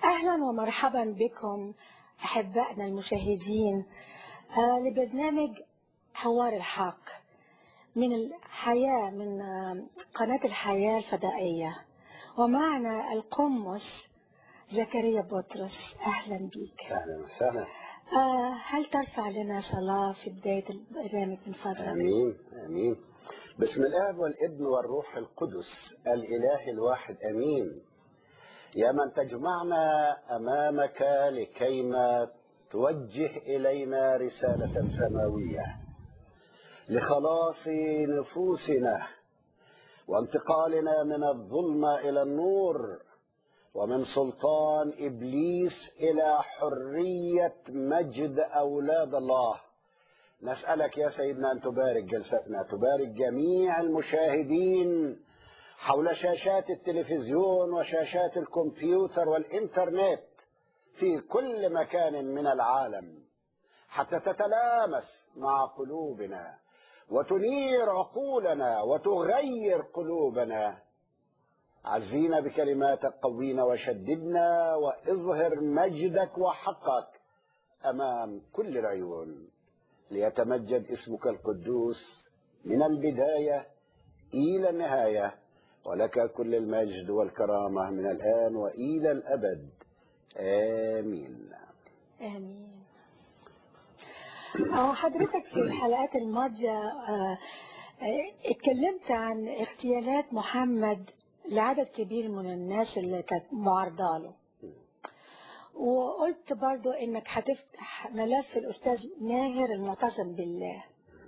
أهلا ومرحبا بكم أحبائنا المشاهدين آه، لبرنامج حوار الحق من الحياة من آه، قناة الحياة الفضائية ومعنا القمص زكريا بطرس أهلا بك اهلا وسهلا آه، هل ترفع لنا صلاة في بداية البرنامج من فضلك؟ امين امين بسم الاب والابن والروح القدس الاله الواحد امين يا من تجمعنا امامك لكيما توجه الينا رساله سماويه لخلاص نفوسنا وانتقالنا من الظلمه الى النور ومن سلطان ابليس الى حريه مجد اولاد الله نسالك يا سيدنا ان تبارك جلستنا تبارك جميع المشاهدين حول شاشات التلفزيون وشاشات الكمبيوتر والانترنت في كل مكان من العالم حتى تتلامس مع قلوبنا وتنير عقولنا وتغير قلوبنا عزينا بكلماتك قوينا وشددنا واظهر مجدك وحقك امام كل العيون ليتمجد اسمك القدوس من البدايه الى النهايه ولك كل المجد والكرامه من الان والى الابد امين آمين آه، حضرتك في الحلقات الماضية آه، آه، اتكلمت عن اغتيالات محمد لعدد كبير من الناس اللي كانت معارضة له وقلت برضو انك هتفتح ملف الاستاذ ماهر المعتصم بالله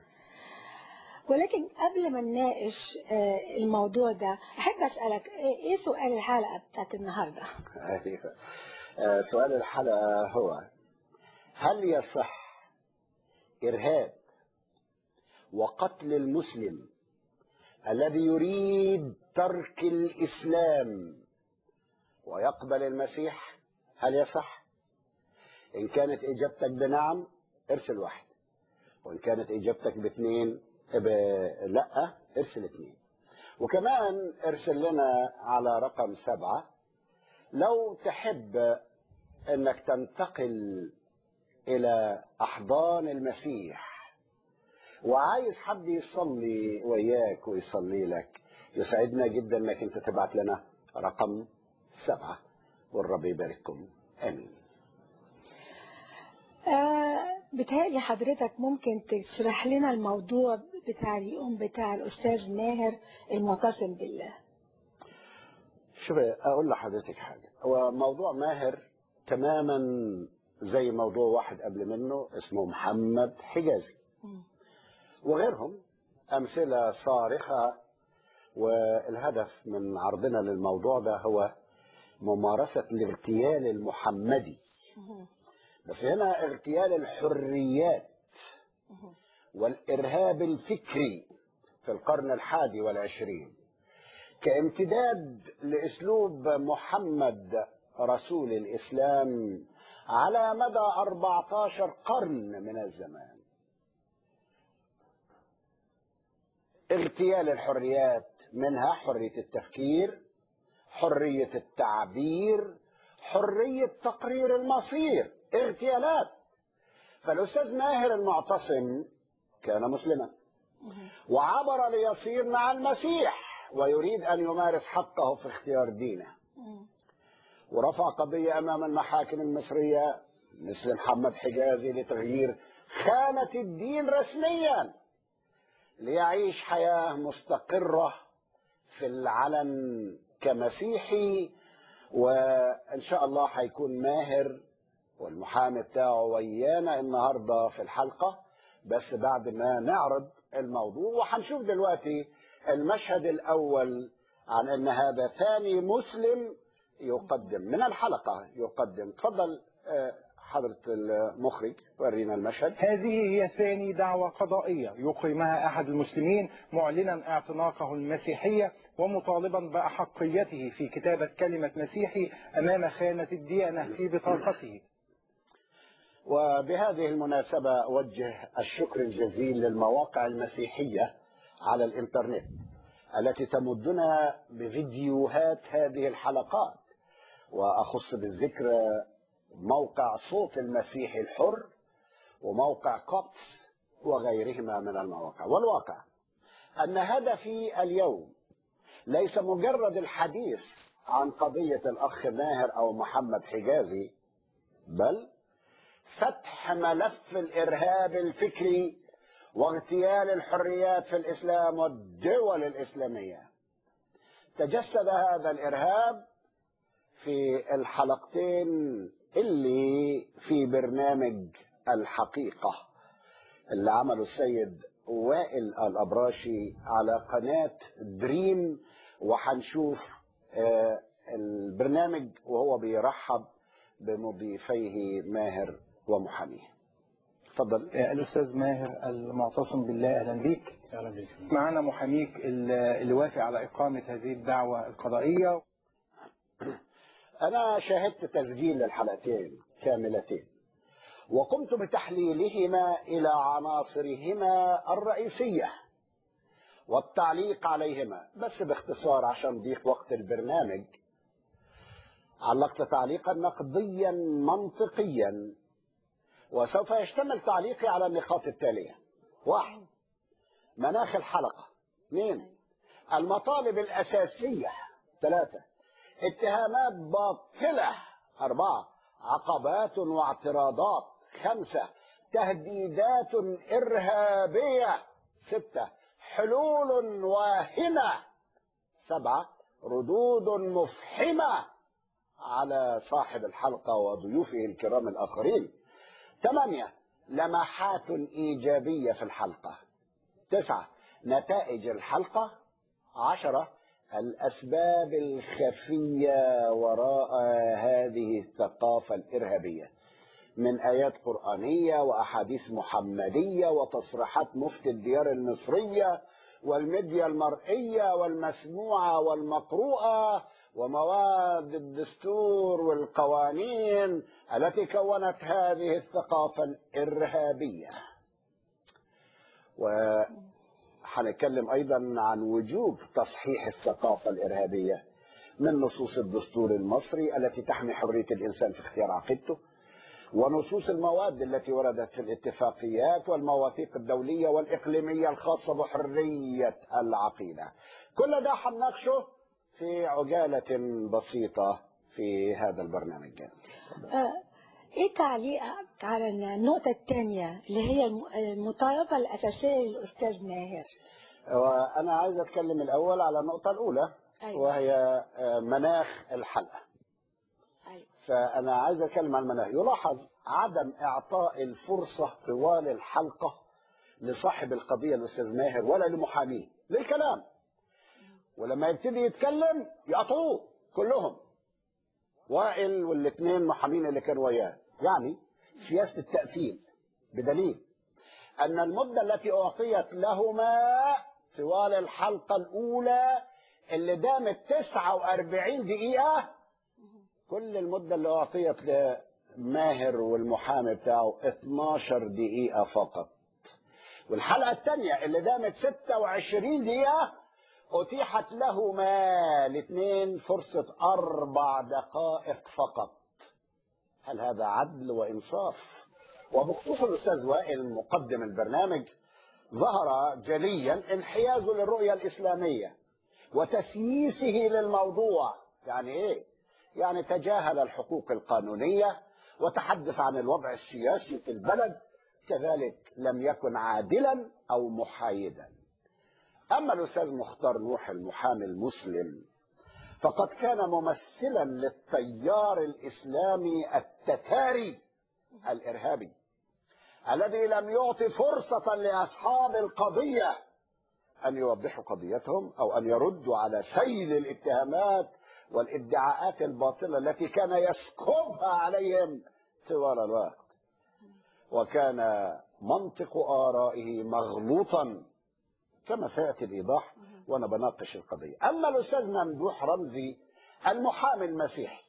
ولكن قبل ما نناقش آه، الموضوع ده احب اسالك آه، ايه سؤال الحلقه بتاعت النهارده أيوة. آه، سؤال الحلقه هو هل يصح ارهاب وقتل المسلم الذي يريد ترك الاسلام ويقبل المسيح هل يصح ان كانت اجابتك بنعم ارسل واحد وان كانت اجابتك باثنين ب... لا ارسل اثنين وكمان ارسل لنا على رقم سبعة لو تحب انك تنتقل الى احضان المسيح وعايز حد يصلي وياك ويصلي لك يسعدنا جدا انك انت تبعت لنا رقم سبعة والرب يبارككم امين آه بتهيألي حضرتك ممكن تشرح لنا الموضوع بتاع اليوم بتاع الأستاذ ماهر المعتصم بالله شوف اقول لحضرتك حاجه هو موضوع ماهر تماما زي موضوع واحد قبل منه اسمه محمد حجازي مم. وغيرهم امثله صارخه والهدف من عرضنا للموضوع ده هو ممارسه الاغتيال المحمدي مم. بس هنا اغتيال الحريات مم. والإرهاب الفكري في القرن الحادي والعشرين كامتداد لأسلوب محمد رسول الإسلام على مدى 14 قرن من الزمان اغتيال الحريات منها حرية التفكير حرية التعبير حرية تقرير المصير اغتيالات فالأستاذ ماهر المعتصم كان مسلما مم. وعبر ليصير مع المسيح ويريد أن يمارس حقه في اختيار دينه مم. ورفع قضية أمام المحاكم المصرية مثل محمد حجازي لتغيير خانة الدين رسميا ليعيش حياة مستقرة في العلن كمسيحي وإن شاء الله هيكون ماهر والمحامي بتاعه ويانا النهارده في الحلقة بس بعد ما نعرض الموضوع وهنشوف دلوقتي المشهد الأول عن أن هذا ثاني مسلم يقدم من الحلقة يقدم تفضل آه، حضرة المخرج ورينا المشهد هذه هي ثاني دعوة قضائية يقيمها أحد المسلمين معلنا اعتناقه المسيحية ومطالبا بأحقيته في كتابة كلمة مسيحي أمام خانة الديانة في بطاقته وبهذه المناسبة أوجه الشكر الجزيل للمواقع المسيحية على الإنترنت التي تمدنا بفيديوهات هذه الحلقات وأخص بالذكر موقع صوت المسيح الحر وموقع كوبس وغيرهما من المواقع والواقع أن هدفي اليوم ليس مجرد الحديث عن قضية الأخ ماهر أو محمد حجازي بل فتح ملف الإرهاب الفكري واغتيال الحريات في الإسلام والدول الإسلامية تجسد هذا الإرهاب في الحلقتين اللي في برنامج الحقيقة اللي عمله السيد وائل الأبراشي على قناة دريم وهنشوف آه، البرنامج وهو بيرحب بمضيفيه ماهر ومحاميه تفضل الأستاذ ماهر المعتصم بالله أهلا بك اهلا بك معنا محاميك اللي وافق على إقامة هذه الدعوة القضائية أنا شاهدت تسجيل الحلقتين كاملتين وقمت بتحليلهما إلى عناصرهما الرئيسية والتعليق عليهما بس باختصار عشان ضيق وقت البرنامج علقت تعليقا نقديا منطقيا وسوف يشتمل تعليقي على النقاط التالية واحد مناخ الحلقة اثنين المطالب الأساسية ثلاثة اتهامات باطلة أربعة عقبات واعتراضات خمسة تهديدات إرهابية ستة حلول واهنة سبعة ردود مفحمة على صاحب الحلقة وضيوفه الكرام الآخرين ثمانية لمحات إيجابية في الحلقة تسعة نتائج الحلقة عشرة الأسباب الخفية وراء هذه الثقافة الإرهابية من آيات قرآنية وأحاديث محمدية وتصريحات مفتي الديار المصرية والميديا المرئية والمسموعة والمقروءة ومواد الدستور والقوانين التي كونت هذه الثقافة الإرهابية وحنتكلم أيضا عن وجوب تصحيح الثقافة الإرهابية من نصوص الدستور المصري التي تحمي حرية الإنسان في اختيار عقيدته ونصوص المواد التي وردت في الاتفاقيات والمواثيق الدولية والإقليمية الخاصة بحرية العقيدة كل ده هنناقشه في عجالة بسيطة في هذا البرنامج آه، ايه تعليقك على النقطة الثانية اللي هي الم- المطالبة الأساسية للأستاذ ماهر وأنا عايز أتكلم الأول على النقطة الأولى أيوة. وهي آه، مناخ الحلقة أيوة. فأنا عايز أتكلم عن المناخ يلاحظ عدم إعطاء الفرصة طوال الحلقة لصاحب القضية الأستاذ ماهر ولا لمحاميه للكلام ولما يبتدي يتكلم يقطعوه كلهم وائل والاثنين محامين اللي كانوا وياه يعني سياسة التقفيل بدليل أن المدة التي أعطيت لهما طوال الحلقة الأولى اللي دامت 49 دقيقة كل المدة اللي أعطيت لماهر والمحامي بتاعه 12 دقيقة فقط والحلقة الثانية اللي دامت 26 دقيقة أتيحت لهما الاثنين فرصة أربع دقائق فقط هل هذا عدل وإنصاف وبخصوص الأستاذ وائل مقدم البرنامج ظهر جليا انحيازه للرؤية الإسلامية وتسييسه للموضوع يعني إيه؟ يعني تجاهل الحقوق القانونية وتحدث عن الوضع السياسي في البلد كذلك لم يكن عادلا أو محايدا أما الأستاذ مختار نوح المحامي المسلم فقد كان ممثلا للتيار الإسلامي التتاري الإرهابي الذي لم يعطي فرصة لأصحاب القضية أن يوضحوا قضيتهم أو أن يردوا على سيل الاتهامات والادعاءات الباطلة التي كان يسكبها عليهم طوال الوقت وكان منطق آرائه مغلوطا كما سيأتي الإيضاح وأنا بناقش القضية أما الأستاذ ممدوح رمزي المحامي المسيحي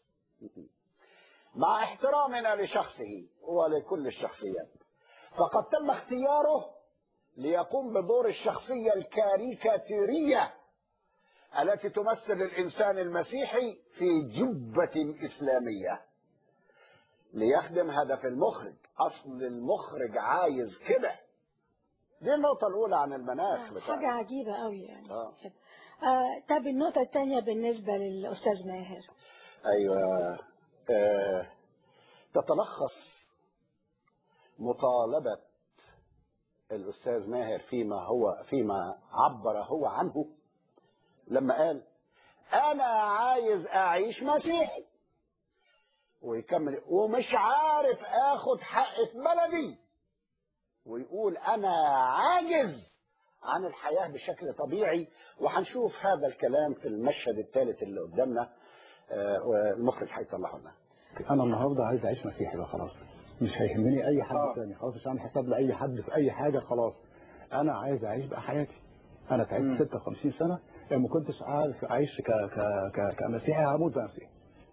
مع احترامنا لشخصه ولكل الشخصيات فقد تم اختياره ليقوم بدور الشخصية الكاريكاتيرية التي تمثل الإنسان المسيحي في جبة إسلامية ليخدم هدف المخرج أصل المخرج عايز كده دي النقطة الأولى عن المناخ بتاعنا. حاجة عجيبة قوي يعني آه. كده. آه طب النقطة الثانية بالنسبة للأستاذ ماهر أيوة آه تتلخص مطالبة الأستاذ ماهر فيما هو فيما عبر هو عنه لما قال أنا عايز أعيش مسيحي ويكمل ومش عارف آخد حق في بلدي ويقول أنا عاجز عن الحياة بشكل طبيعي وهنشوف هذا الكلام في المشهد الثالث اللي قدامنا آه، والمخرج هيطلعه لنا انا النهارده عايز اعيش مسيحي بقى خلاص مش هيهمني اي حد آه. تاني خلاص مش هعمل حساب لاي حد في اي حاجه خلاص انا عايز اعيش بقى حياتي انا تعبت 56 سنه لما ما كنتش عارف اعيش ك ك ك كمسيحي هموت بقى مسيحي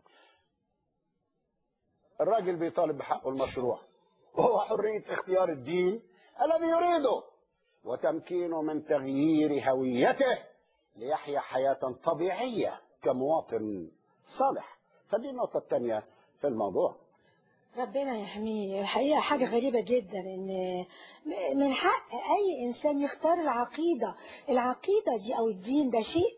الراجل بيطالب بحقه المشروع وهو حرية اختيار الدين الذي يريده وتمكينه من تغيير هويته ليحيا حياة طبيعية كمواطن صالح فدي النقطة الثانية في الموضوع ربنا يحميه الحقيقة حاجة غريبة جدا ان م- من حق اي انسان يختار العقيدة العقيدة دي او الدين ده شيء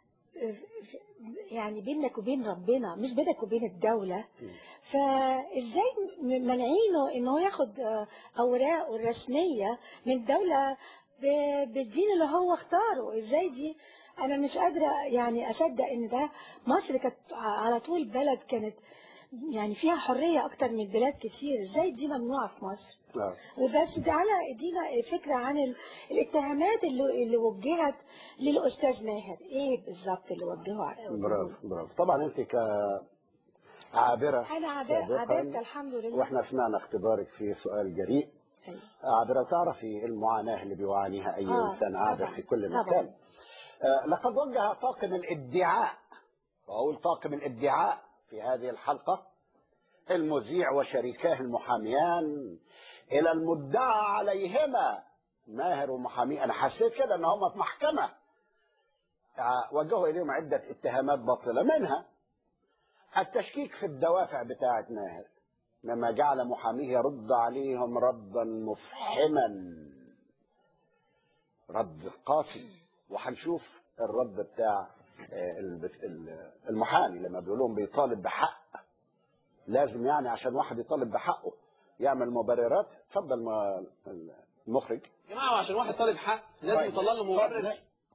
يعني بينك وبين ربنا مش بينك وبين الدولة فازاي م- منعينه ان هو ياخد آه، اوراقه الرسمية من الدولة ب- بالدين اللي هو اختاره ازاي دي انا مش قادرة يعني اصدق ان ده مصر كانت على طول بلد كانت يعني فيها حرية أكتر من بلاد كتير إزاي دي ممنوعة في مصر آه. وبس تعالى ادينا فكرة عن ال- الاتهامات اللي, اللي وجهت للأستاذ ماهر إيه بالظبط اللي وجهه برافو برافو طبعا انت كعابرة أنا عبر- سابقاً، عبرت الحمد لله واحنا سمعنا اختبارك في سؤال جريء أيوة. عابرة تعرفي المعاناة اللي بيعانيها أي آه، إنسان عابر طبعاً، في كل طبعاً. مكان آه، لقد وجه طاقم الادعاء وأقول طاقم الادعاء في هذه الحلقة المذيع وشريكاه المحاميان إلى المدعى عليهما ماهر ومحامي أنا حسيت كده إن هم في محكمة آه، وجهوا إليهم عدة اتهامات باطلة منها التشكيك في الدوافع بتاعة ماهر مما جعل محاميه يرد عليهم ردا مفحما رد قاسي وهنشوف الرد بتاع آه، البت- ال- المحامي لما بيقول لهم بيطالب بحق لازم يعني عشان واحد يطالب بحقه يعمل مبررات اتفضل ما- المخرج يا جماعه عشان واحد طالب حق لازم طيب. يطلع له مبرر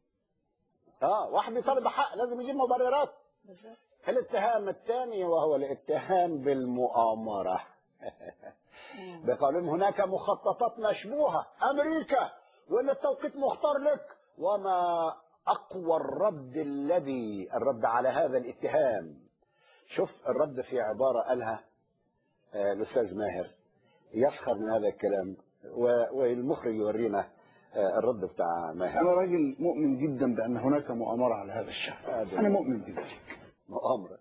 اه واحد بيطالب بحق لازم يجيب مبررات بالظبط الاتهام الثاني وهو الاتهام بالمؤامرة بقولهم هناك مخططات مشبوهة أمريكا وإن التوقيت مختار لك وما أقوى الرد الذي الرد على هذا الاتهام شوف الرد في عبارة قالها آه، الأستاذ ماهر يسخر من هذا الكلام و- والمخرج يورينا آه، الرد بتاع ماهر انا راجل مؤمن جدا بان هناك مؤامره على هذا الشعب هذا انا مؤمن بذلك مؤامرة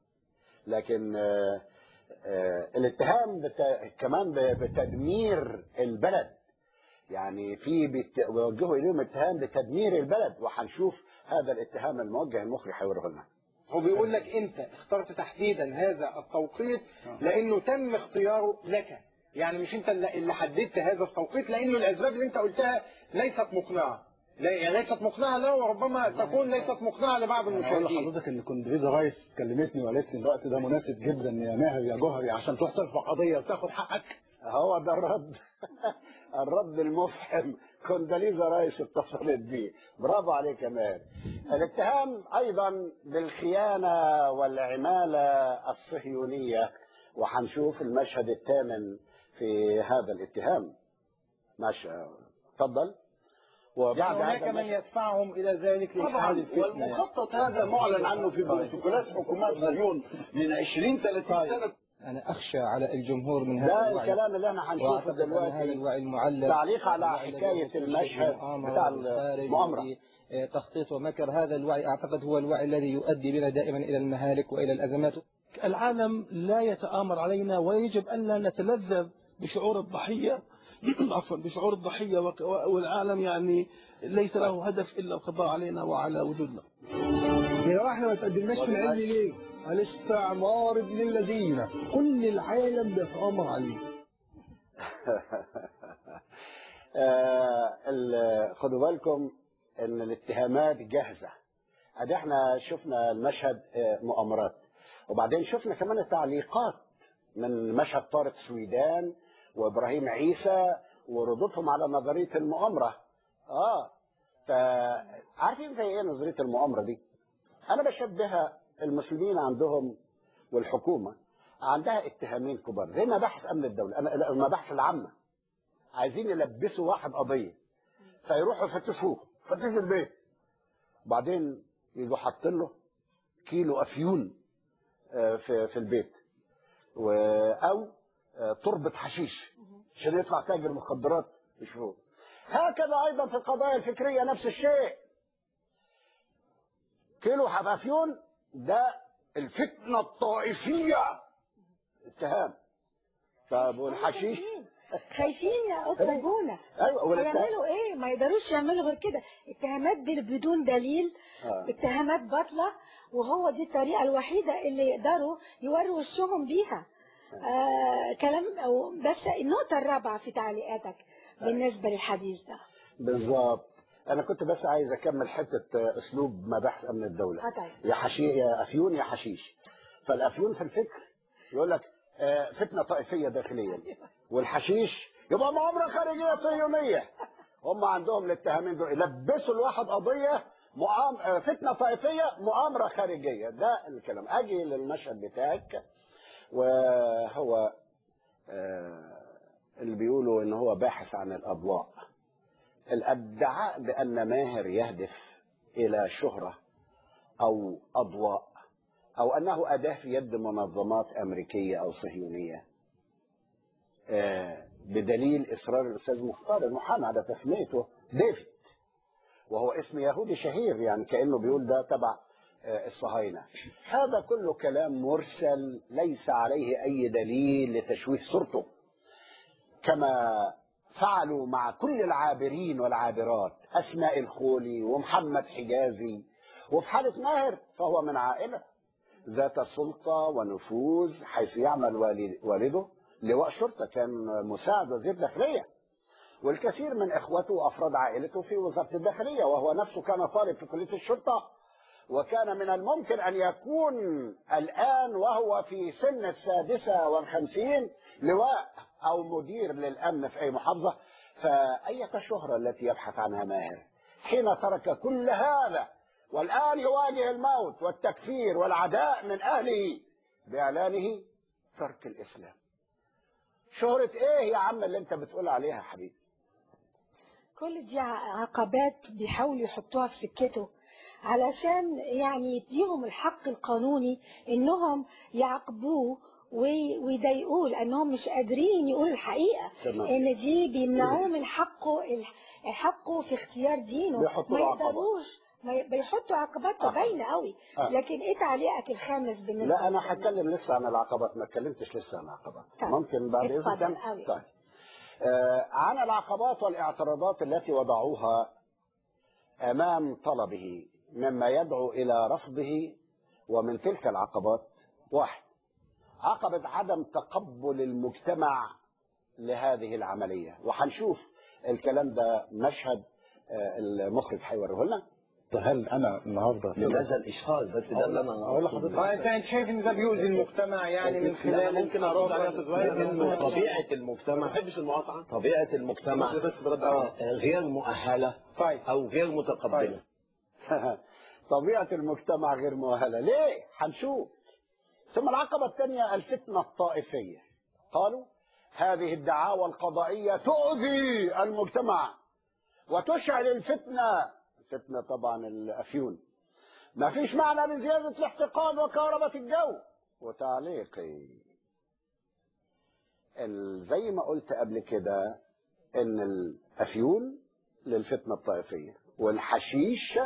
لكن آه، آه، الاتهام بت... كمان ب- بتدمير البلد يعني في بت... بيوجهوا اليهم اتهام بتدمير البلد وهنشوف هذا الاتهام الموجه المخرج هيوريه لنا هو بيقول لك انت اخترت تحديدا هذا التوقيت لانه تم اختياره لك يعني مش انت اللي اللي حددت هذا التوقيت لانه الاسباب اللي انت قلتها ليست مقنعه لا يعني ليست مقنعه لا وربما تكون ليست مقنعه لبعض انا اقول المشاهدين لحضرتك ان كوندريزا رايس كلمتني وقالت لي الوقت ده مناسب جدا يا ماهر يا جوهري عشان تروح ترفع قضيه وتاخد حقك هو ده الرد الرد المفحم كونداليزا رايس اتصلت بيه برافو عليك يا ماهر الاتهام ايضا بالخيانه والعماله الصهيونيه وهنشوف المشهد الثامن في هذا الاتهام ماشي اتفضل وبعد يعني هناك هذا من المشهد يدفعهم الى ذلك لإشعال الفتنه والمخطط هذا معلن عنه في بروتوكولات حكومات مليون من 20 30 سنه أنا أخشى على الجمهور من هذا ده الوعي الكلام اللي احنا هنشوفه وأعتقد أن هذا دلوقتي الوعي المعلق تعليق على الوعي الذي حكاية يمثل المشهد المؤامرة بتاع والخارج المؤامرة. والذي، آه، تخطيط ومكر هذا الوعي أعتقد هو الوعي الذي يؤدي بنا دائما إلى المهالك وإلى الأزمات العالم لا يتآمر علينا ويجب أن لا نتلذذ بشعور الضحية عفوا بشعور الضحية وك- والعالم يعني ليس له هدف إلا القضاء علينا وعلى وجودنا يا احنا ما تقدمناش في العلم ليه؟ الاستعمار ابن الذين كل العالم بيتآمر عليه آه، ال- خدوا بالكم ان الاتهامات جاهزه ادي احنا شفنا المشهد آه، مؤامرات وبعدين شفنا كمان التعليقات من مشهد طارق سويدان وابراهيم عيسى وردودهم على نظريه المؤامره اه فعارفين زي ايه نظريه المؤامره دي انا بشبهها المسلمين عندهم والحكومه عندها اتهامين كبار زي مباحث امن الدوله أنا- المباحث العامه عايزين يلبسوا واحد قضيه فيروحوا يفتشوه فتشوا البيت وبعدين يجوا حاطين له كيلو افيون آه، في في البيت و او آه، تربه حشيش عشان يطلع تاجر مخدرات يشوفوه هكذا ايضا في القضايا الفكريه نفس الشيء كيلو افيون ده الفتنه الطائفيه اتهام طب والحشيش خايفين خايفين يا أستاذ بونا ايوه والاتهام هيعملوا ايه ما يقدروش يعملوا غير كده اتهامات بال- بدون دليل آه. اتهامات باطله وهو دي الطريقه الوحيده اللي يقدروا يوروا وشهم بيها آه كلام أو بس النقطه الرابعه في تعليقاتك بالنسبه للحديث ده بالظبط انا كنت بس عايز اكمل حته آه، اسلوب مباحث امن الدوله آه طيب. يا حشي يا افيون يا حشيش فالافيون في الفكر يقول لك آه، فتنه طائفيه داخليا والحشيش يبقى مؤامره خارجيه صهيونيه هم عندهم الاتهامين دول يلبسوا الواحد قضيه مؤام... آه، فتنه طائفيه مؤامره خارجيه ده الكلام اجي للمشهد بتاعك وهو آه، اللي بيقولوا ان هو باحث عن الاضواء الادعاء بان ماهر يهدف الى شهره او اضواء او انه اداه في يد منظمات امريكيه او صهيونيه آه، بدليل اصرار الاستاذ مختار المحامي على تسميته ديفيد وهو اسم يهودي شهير يعني كانه بيقول ده تبع آه، الصهاينه هذا كله كلام مرسل ليس عليه اي دليل لتشويه صورته كما فعلوا مع كل العابرين والعابرات أسماء الخولي ومحمد حجازي وفي حالة ماهر فهو من عائلة ذات سلطة ونفوذ حيث يعمل والد- والده لواء شرطة كان مساعد وزير داخلية والكثير من إخوته وأفراد عائلته في وزارة الداخلية وهو نفسه كان طالب في كلية الشرطة وكان من الممكن أن يكون الآن وهو في سن السادسة والخمسين لواء أو مدير للأمن في أي محافظة فأية الشهرة التي يبحث عنها ماهر حين ترك كل هذا والآن يواجه الموت والتكفير والعداء من أهله بإعلانه ترك الإسلام شهرة إيه يا عم اللي أنت بتقول عليها يا حبيبي كل دي عقبات بيحاولوا يحطوها في سكته علشان يعني يديهم الحق القانوني انهم يعاقبوه وي- ويضايقوه لانهم مش قادرين يقولوا الحقيقه تمام. ان دي بيمنعوه من حقه الح- حقه في اختيار دينه بيحطوا ما له عقبات. يقدروش ما ي- بيحطوا عقبات آه. باينه قوي آه. لكن ايه تعليقك الخامس بالنسبه لا انا للكلام؟ هتكلم لسه عن العقبات ما اتكلمتش لسه عن العقبات طيب. ممكن بعد اتفضل اذنك أوي. طيب آه عن العقبات والاعتراضات التي وضعوها امام طلبه مما يدعو الى رفضه ومن تلك العقبات واحد عقبة عدم تقبل المجتمع لهذه العملية وهنشوف الكلام ده مشهد آه، المخرج هيوريه لنا هل انا النهارده لماذا الاشهار بس ده اللي انا أقول أقصده. لحضرتك. اه انت انت شايف ان ده بيؤذي المجتمع يعني من خلال لا، ممكن ارد على يا استاذ وائل اسمه اسمه طبيعه ما المجتمع بحبش المقاطعه طبيعه المجتمع بس برد آه، عليك. غير مؤهله طيب او غير متقبله طبيعة المجتمع غير مؤهلة ليه؟ هنشوف ثم العقبة الثانية الفتنة الطائفية قالوا هذه الدعاوى القضائية تؤذي المجتمع وتشعل الفتنة الفتنة طبعا الأفيون ما فيش معنى لزيادة الاحتقان وكهربة الجو وتعليقي ال- زي ما قلت قبل كده ان الافيون للفتنه الطائفيه والحشيش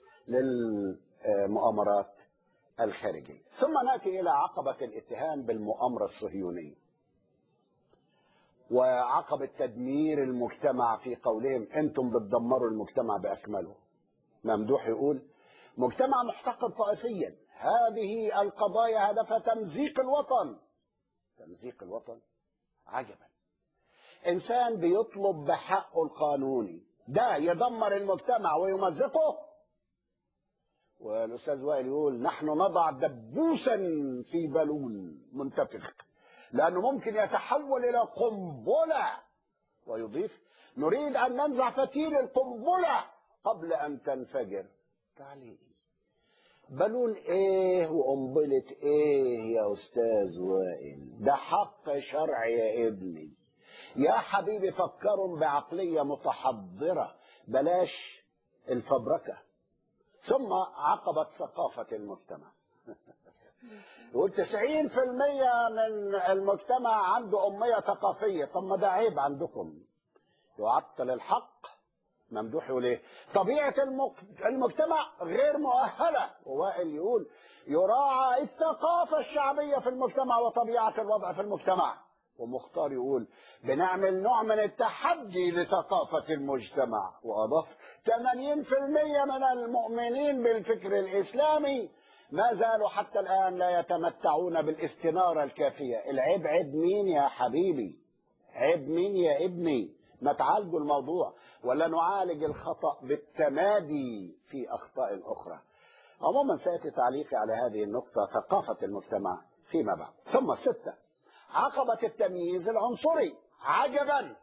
للمؤامرات الخارجيه ثم ناتي الى عقبه الاتهام بالمؤامره الصهيونيه وعقبة تدمير المجتمع في قولهم انتم بتدمروا المجتمع باكمله ممدوح يقول مجتمع محتقد طائفيا هذه القضايا هدفها تمزيق الوطن تمزيق الوطن عجبا انسان بيطلب بحقه القانوني ده يدمر المجتمع ويمزقه والاستاذ وائل يقول نحن نضع دبوسا في بالون منتفخ لانه ممكن يتحول الى قنبله ويضيف نريد ان ننزع فتيل القنبله قبل ان تنفجر تعليقي بالون ايه وقنبله ايه يا استاذ وائل ده حق شرعي يا ابني يا حبيبي فكروا بعقليه متحضره بلاش الفبركه ثم عقبت ثقافه المجتمع يقول 90% من المجتمع عنده أمية ثقافية طب ما ده عيب عندكم يعطل الحق ممدوح يقول ايه طبيعة المك- المجتمع غير مؤهلة ووائل يقول يراعى الثقافة الشعبية في المجتمع وطبيعة الوضع في المجتمع ومختار يقول بنعمل نوع من التحدي لثقافة المجتمع وأضاف 80% من المؤمنين بالفكر الإسلامي ما زالوا حتى الآن لا يتمتعون بالاستنارة الكافية العيب عيب مين يا حبيبي عيب مين يا ابني ما تعالجوا الموضوع ولا نعالج الخطأ بالتمادي في أخطاء أخرى عموما سيأتي تعليقي على هذه النقطة ثقافة المجتمع فيما بعد ثم ستة عقبة التمييز العنصري عجبا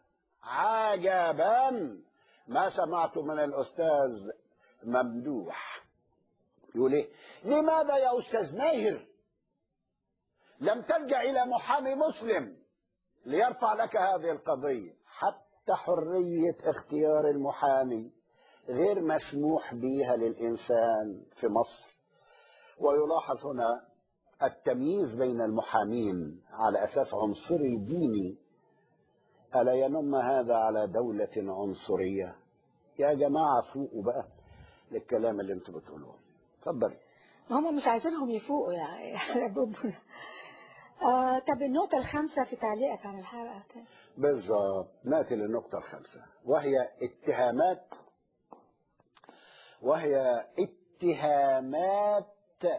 عجبا ما سمعت من الأستاذ ممدوح يقول ايه لماذا يا أستاذ ماهر لم تلجأ إلى محامي مسلم ليرفع لك هذه القضية حتى حرية اختيار المحامي غير مسموح بها للإنسان في مصر ويلاحظ هنا التمييز بين المحامين على أساس عنصري ديني ألا ينم هذا على دولة عنصرية يا جماعة فوقوا بقى للكلام اللي انتوا بتقولوه اتفضل ما هم مش عايزينهم يفوقوا يعني على بوبنا آه طب النقطة الخامسة في تعليقك عن الحلقة تاني. بالضبط ناتي للنقطة الخامسة وهي اتهامات وهي اتهامات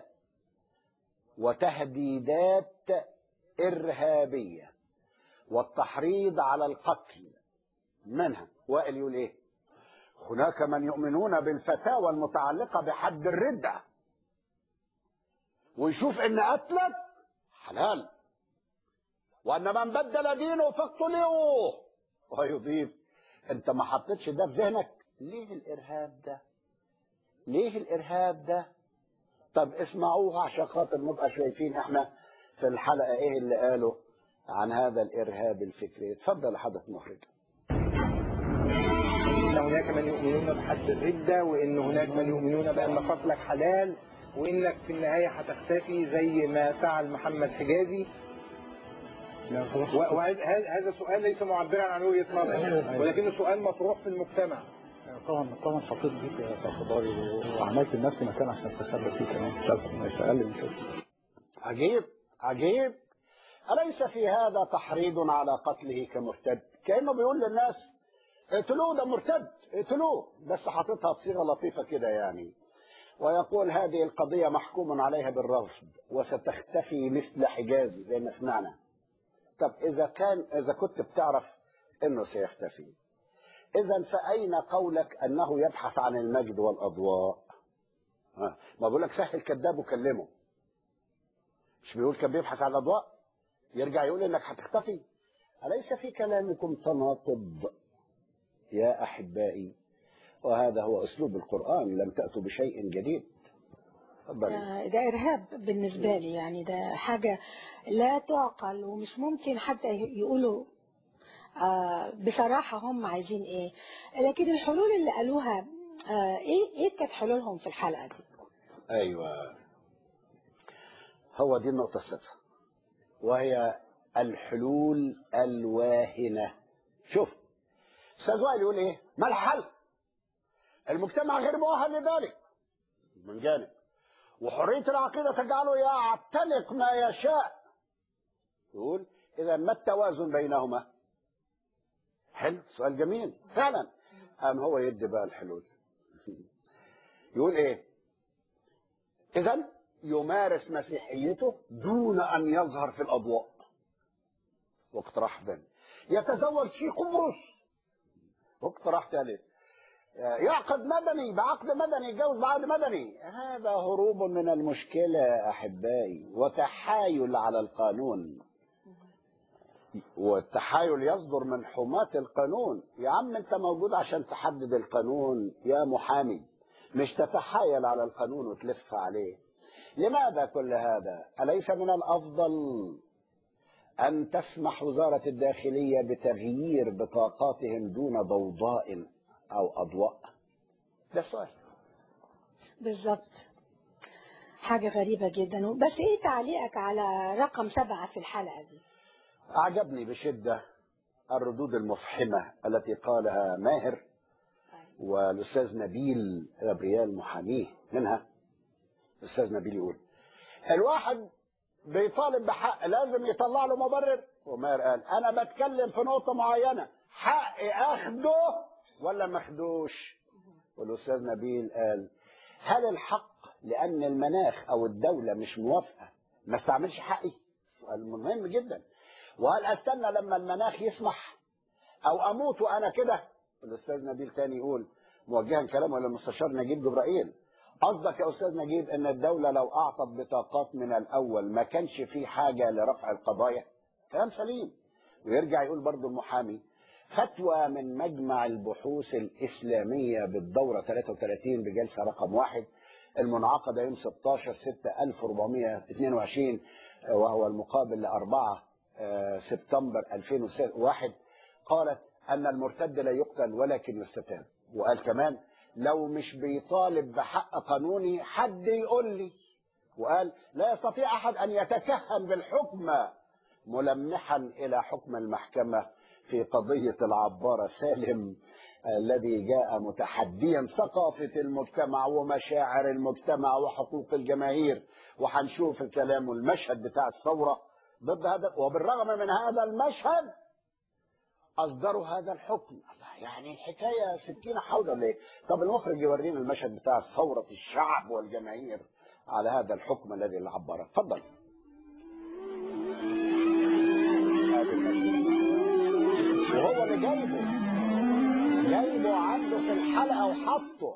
وتهديدات إرهابية والتحريض على القتل منها وائل يقول ايه هناك من يؤمنون بالفتاوى المتعلقة بحد الردة ويشوف ان قتلك حلال وان من بدل دينه فاقتلوه ويضيف انت ما حطيتش ده في ذهنك ليه الارهاب ده ليه الارهاب ده طب اسمعوه عشان خاطر نبقى شايفين احنا في الحلقه ايه اللي قاله عن هذا الارهاب الفكري اتفضل حضرتك مخرج ان هناك من يؤمنون بحد الردة وان هناك من يؤمنون بان قتلك حلال وانك في النهاية هتختفي زي ما فعل محمد حجازي وهذا سؤال ليس معبرا عن وجهة نظر ولكنه سؤال مطروح في المجتمع طبعا طبعا حطيت دي في اعتباري وعملت لنفسي مكان عشان استخبى فيه كمان مش أكتر، مش اقل من كده عجيب عجيب أليس في هذا تحريض على قتله كمرتد كأنه بيقول للناس اقتلوه ده مرتد اقتلوه بس حاططها بصيغة لطيفة كده يعني ويقول هذه القضية محكوم عليها بالرفض وستختفي مثل حجاز زي ما سمعنا طب إذا كان إذا كنت بتعرف إنه سيختفي إذا فأين قولك أنه يبحث عن المجد والأضواء ها، ما بقول لك سهل كذاب وكلمه مش بيقول كان بيبحث عن الأضواء يرجع يقول إنك هتختفي أليس في كلامكم تناقض يا أحبائي وهذا هو أسلوب القرآن لم تأتوا بشيء جديد تفضلي ده, ده إرهاب بالنسبة لي يعني ده حاجة لا تعقل ومش ممكن حتى يقولوا آه بصراحة هم عايزين إيه لكن الحلول اللي قالوها آه إيه إيه كانت حلولهم في الحلقة دي أيوة هو دي النقطة السادسة وهي الحلول الواهنة شوف أستاذ وائل يقول إيه ما الحل المجتمع غير مؤهل لذلك من جانب وحرية العقيدة تجعله يعتنق ما يشاء يقول إذا ما التوازن بينهما حلو سؤال جميل فعلا قام هو يدي بقى الحلول يقول ايه اذا يمارس مسيحيته دون ان يظهر في الاضواء واقتراح ثاني يتزوج في قبرص واقتراح ثالث يعقد مدني بعقد مدني يتجوز بعقد مدني هذا هروب من المشكلة يا أحبائي وتحايل على القانون والتحايل يصدر من حماة القانون يا عم انت موجود عشان تحدد القانون يا محامي مش تتحايل على القانون وتلف عليه لماذا كل هذا أليس من الأفضل أن تسمح وزارة الداخلية بتغيير بطاقاتهم دون ضوضاء أو أضواء ده سؤال بالظبط حاجة غريبة جدا بس ايه تعليقك على رقم سبعة في الحلقة دي أعجبني بشدة الردود المفحمة التي قالها ماهر والأستاذ نبيل غبريال محاميه منها الأستاذ نبيل يقول الواحد بيطالب بحق لازم يطلع له مبرر وماهر قال أنا بتكلم في نقطة معينة حقي أخده ولا مخدوش والأستاذ نبيل قال هل الحق لأن المناخ أو الدولة مش موافقة ما استعملش حقي سؤال مهم جدا وهل استنى لما المناخ يسمح او اموت وانا كده الاستاذ نبيل تاني يقول موجها كلامه للمستشار نجيب جبرائيل قصدك يا استاذ نجيب ان الدوله لو اعطت بطاقات من الاول ما كانش في حاجه لرفع القضايا كلام سليم ويرجع يقول برضو المحامي فتوى من مجمع البحوث الإسلامية بالدورة 33 بجلسة رقم واحد المنعقدة يوم 16 6 1422 وهو المقابل لأربعة سبتمبر 2001 قالت أن المرتد لا يقتل ولكن يستتاب وقال كمان لو مش بيطالب بحق قانوني حد يقول لي وقال لا يستطيع أحد أن يتكهن بالحكم ملمحا إلى حكم المحكمة في قضية العبارة سالم الذي جاء متحديا ثقافة المجتمع ومشاعر المجتمع وحقوق الجماهير وهنشوف الكلام والمشهد بتاع الثورة ضد هذا وبالرغم من هذا المشهد أصدروا هذا الحكم الله يعني الحكاية سكينة حول ولا إيه؟ طب المخرج يورينا المشهد بتاع ثورة الشعب والجماهير على هذا الحكم الذي العبارة اتفضل وهو اللي جايبه جايبه عنده في الحلقة وحطه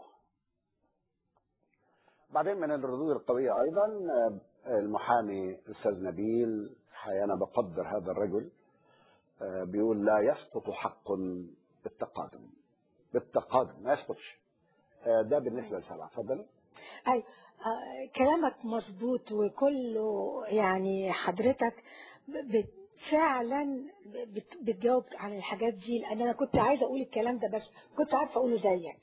بعدين من الردود القوية أيضا المحامي الأستاذ نبيل حقيقة أنا بقدر هذا الرجل بيقول لا يسقط حق بالتقادم بالتقادم ما يسقطش ده بالنسبة لسبعة اتفضل أي آه، كلامك مظبوط وكله يعني حضرتك بت فعلا بت- بتجاوب على الحاجات دي لان انا كنت عايزه اقول الكلام ده بس ما كنتش عارفه اقوله زيك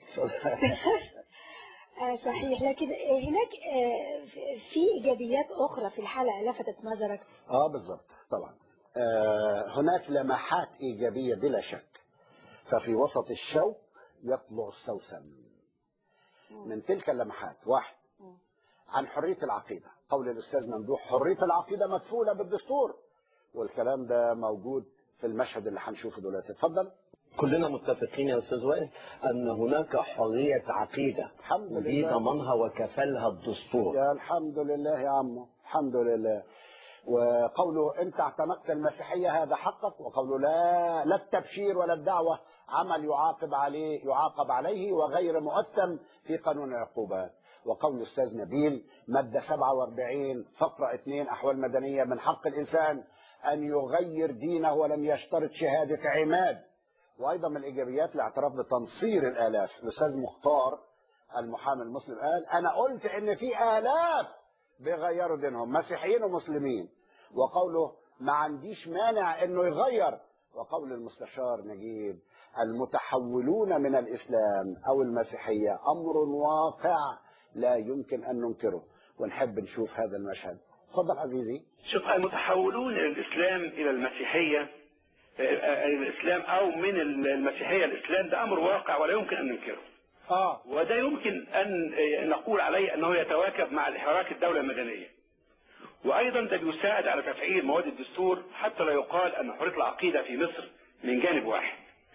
آه، صحيح لكن هناك آه، في ايجابيات اخرى في الحلقه لفتت نظرك اه بالظبط طبعا آه هناك لمحات ايجابيه بلا شك ففي وسط الشوك يطلع السوسن من تلك اللمحات واحد عن حريه العقيده قول الاستاذ ممدوح حريه العقيده مكفوله بالدستور والكلام ده موجود في المشهد اللي هنشوفه دلوقتي اتفضل كلنا متفقين يا استاذ وائل ان هناك حريه عقيده الحمد ودي لله ضمنها وكفلها الدستور يا الحمد لله يا عمو الحمد لله وقوله انت اعتنقت المسيحيه هذا حقك وقوله لا لا التبشير ولا الدعوه عمل يعاقب عليه يعاقب عليه وغير مؤثم في قانون العقوبات وقول الاستاذ نبيل ماده 47 فقره 2 احوال مدنيه من حق الانسان ان يغير دينه ولم يشترط شهاده عماد وايضا من الايجابيات الاعتراف بتنصير الالاف الاستاذ مختار المحامي المسلم قال انا قلت ان في الاف بيغيروا دينهم مسيحيين ومسلمين وقوله ما عنديش مانع انه يغير وقول المستشار نجيب المتحولون من الاسلام او المسيحيه امر واقع لا يمكن ان ننكره ونحب نشوف هذا المشهد تفضل عزيزي شوف المتحولون من الاسلام الى المسيحيه آه، آه، الاسلام او من المسيحيه الاسلام ده امر واقع ولا يمكن ان ننكره. اه وده يمكن ان آه، نقول عليه انه يتواكب مع الحراك الدوله المدنيه. وايضا ده بيساعد على تفعيل مواد الدستور حتى لا يقال ان حريه العقيده في مصر من جانب واحد.